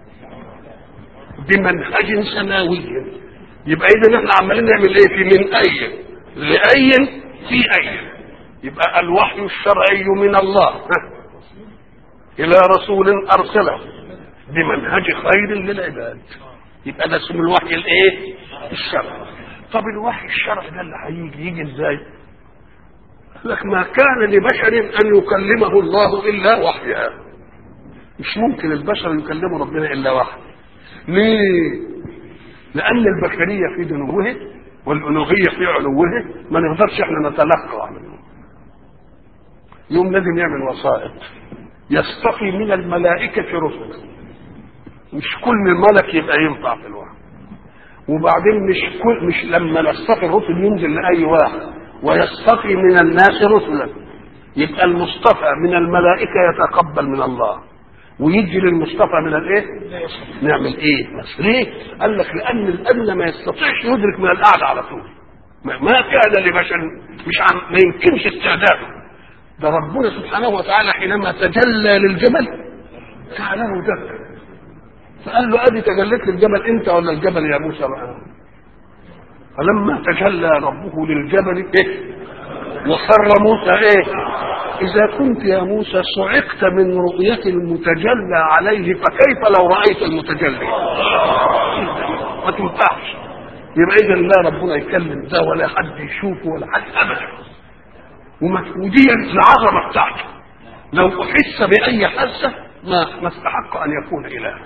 بمنهج سماوي يبقى اذا احنا عمالين نعمل ايه في من اي لاي في اي يبقى الوحي الشرعي من الله الى رسول ارسله بمنهج خير للعباد يبقى ده اسمه الوحي الايه الشرعي طب الوحي الشرعي ده اللي هيجي يجي ازاي لك ما كان لبشر ان يكلمه الله الا وحيا مش ممكن البشر يكلموا ربنا الا وحي ليه؟ لأن البشرية في دنوه والألوهية في علوه ما نقدرش احنا نتلقى عنه يوم لازم يعمل وسائط يستقي من الملائكة رسلا مش كل ملك يبقى ينفع في الوحي وبعدين مش كل مش لما نستقي الرسل ينزل لأي واحد ويستقي من الناس رسلا يبقى المصطفى من الملائكة يتقبل من الله ويجي للمصطفى من الايه؟ نعمل ايه؟ بس ليه؟ قال لك لان الادنى ما يستطيعش يدرك من القعده على طول. ما ما كان لبشر مش عن ما يمكنش استعداده. ده ربنا سبحانه وتعالى حينما تجلى للجبل جعله دكا. فقال له ادي تجليت للجبل انت ولا الجبل يا موسى بقى؟ فلما تجلى ربه للجبل ايه؟ وخر موسى ايه؟ إذا كنت يا موسى صعقت من رؤية المتجلى عليه فكيف لو رأيت المتجلي؟ ما تنفعش يبقى إذا لا ربنا يكلم ده ولا حد يشوفه ولا حد أبدا وما ودي العظمة بتاعته لو أحس بأي حاسة ما ما استحق أن يكون إله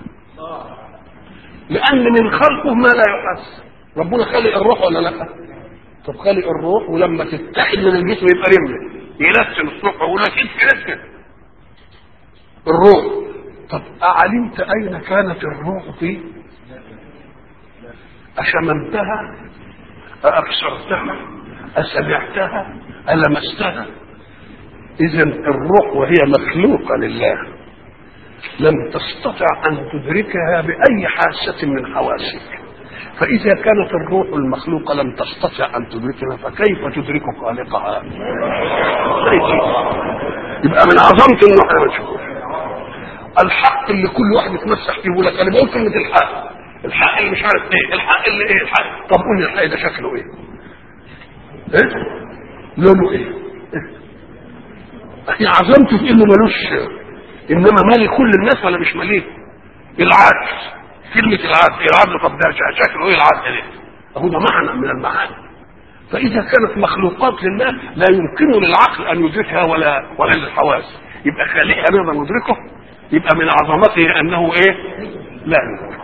لأن من خلقه ما لا يحس ربنا خلق الروح ولا لا؟ طب خلق الروح ولما تتحد من الجسم يبقى رمله يلسن الصبح ويقول لك انت الروح طب أعلمت أين كانت الروح في أشممتها أبصرتها أسمعتها ألمستها إذا الروح وهي مخلوقة لله لم تستطع أن تدركها بأي حاسة من حواسك فإذا كانت الروح المخلوقة لم تستطع أن تدركها فكيف تدرك خالقها؟ يبقى من عظمة إنه احنا ما نشوفوش. الحق اللي كل واحد يتمسح فيه يقول لك أنا بقول كلمة الحق الحق اللي مش عارف إيه الحق اللي إيه الحق طب قول لي الحق ده شكله إيه؟ إيه؟ لونه إيه؟ هي عظمته في إنه ملوش إنما مالي كل الناس ولا مش ماليه؟ العدل كلمة العدل العدل طب ده شكله ايه العدل ده؟ اهو ده معنى من المعاني فإذا كانت مخلوقات لله لا يمكن للعقل أن يدركها ولا ولا للحواس يبقى خالقها نقدر ندركه يبقى من عظمته أنه إيه؟ لا يمكن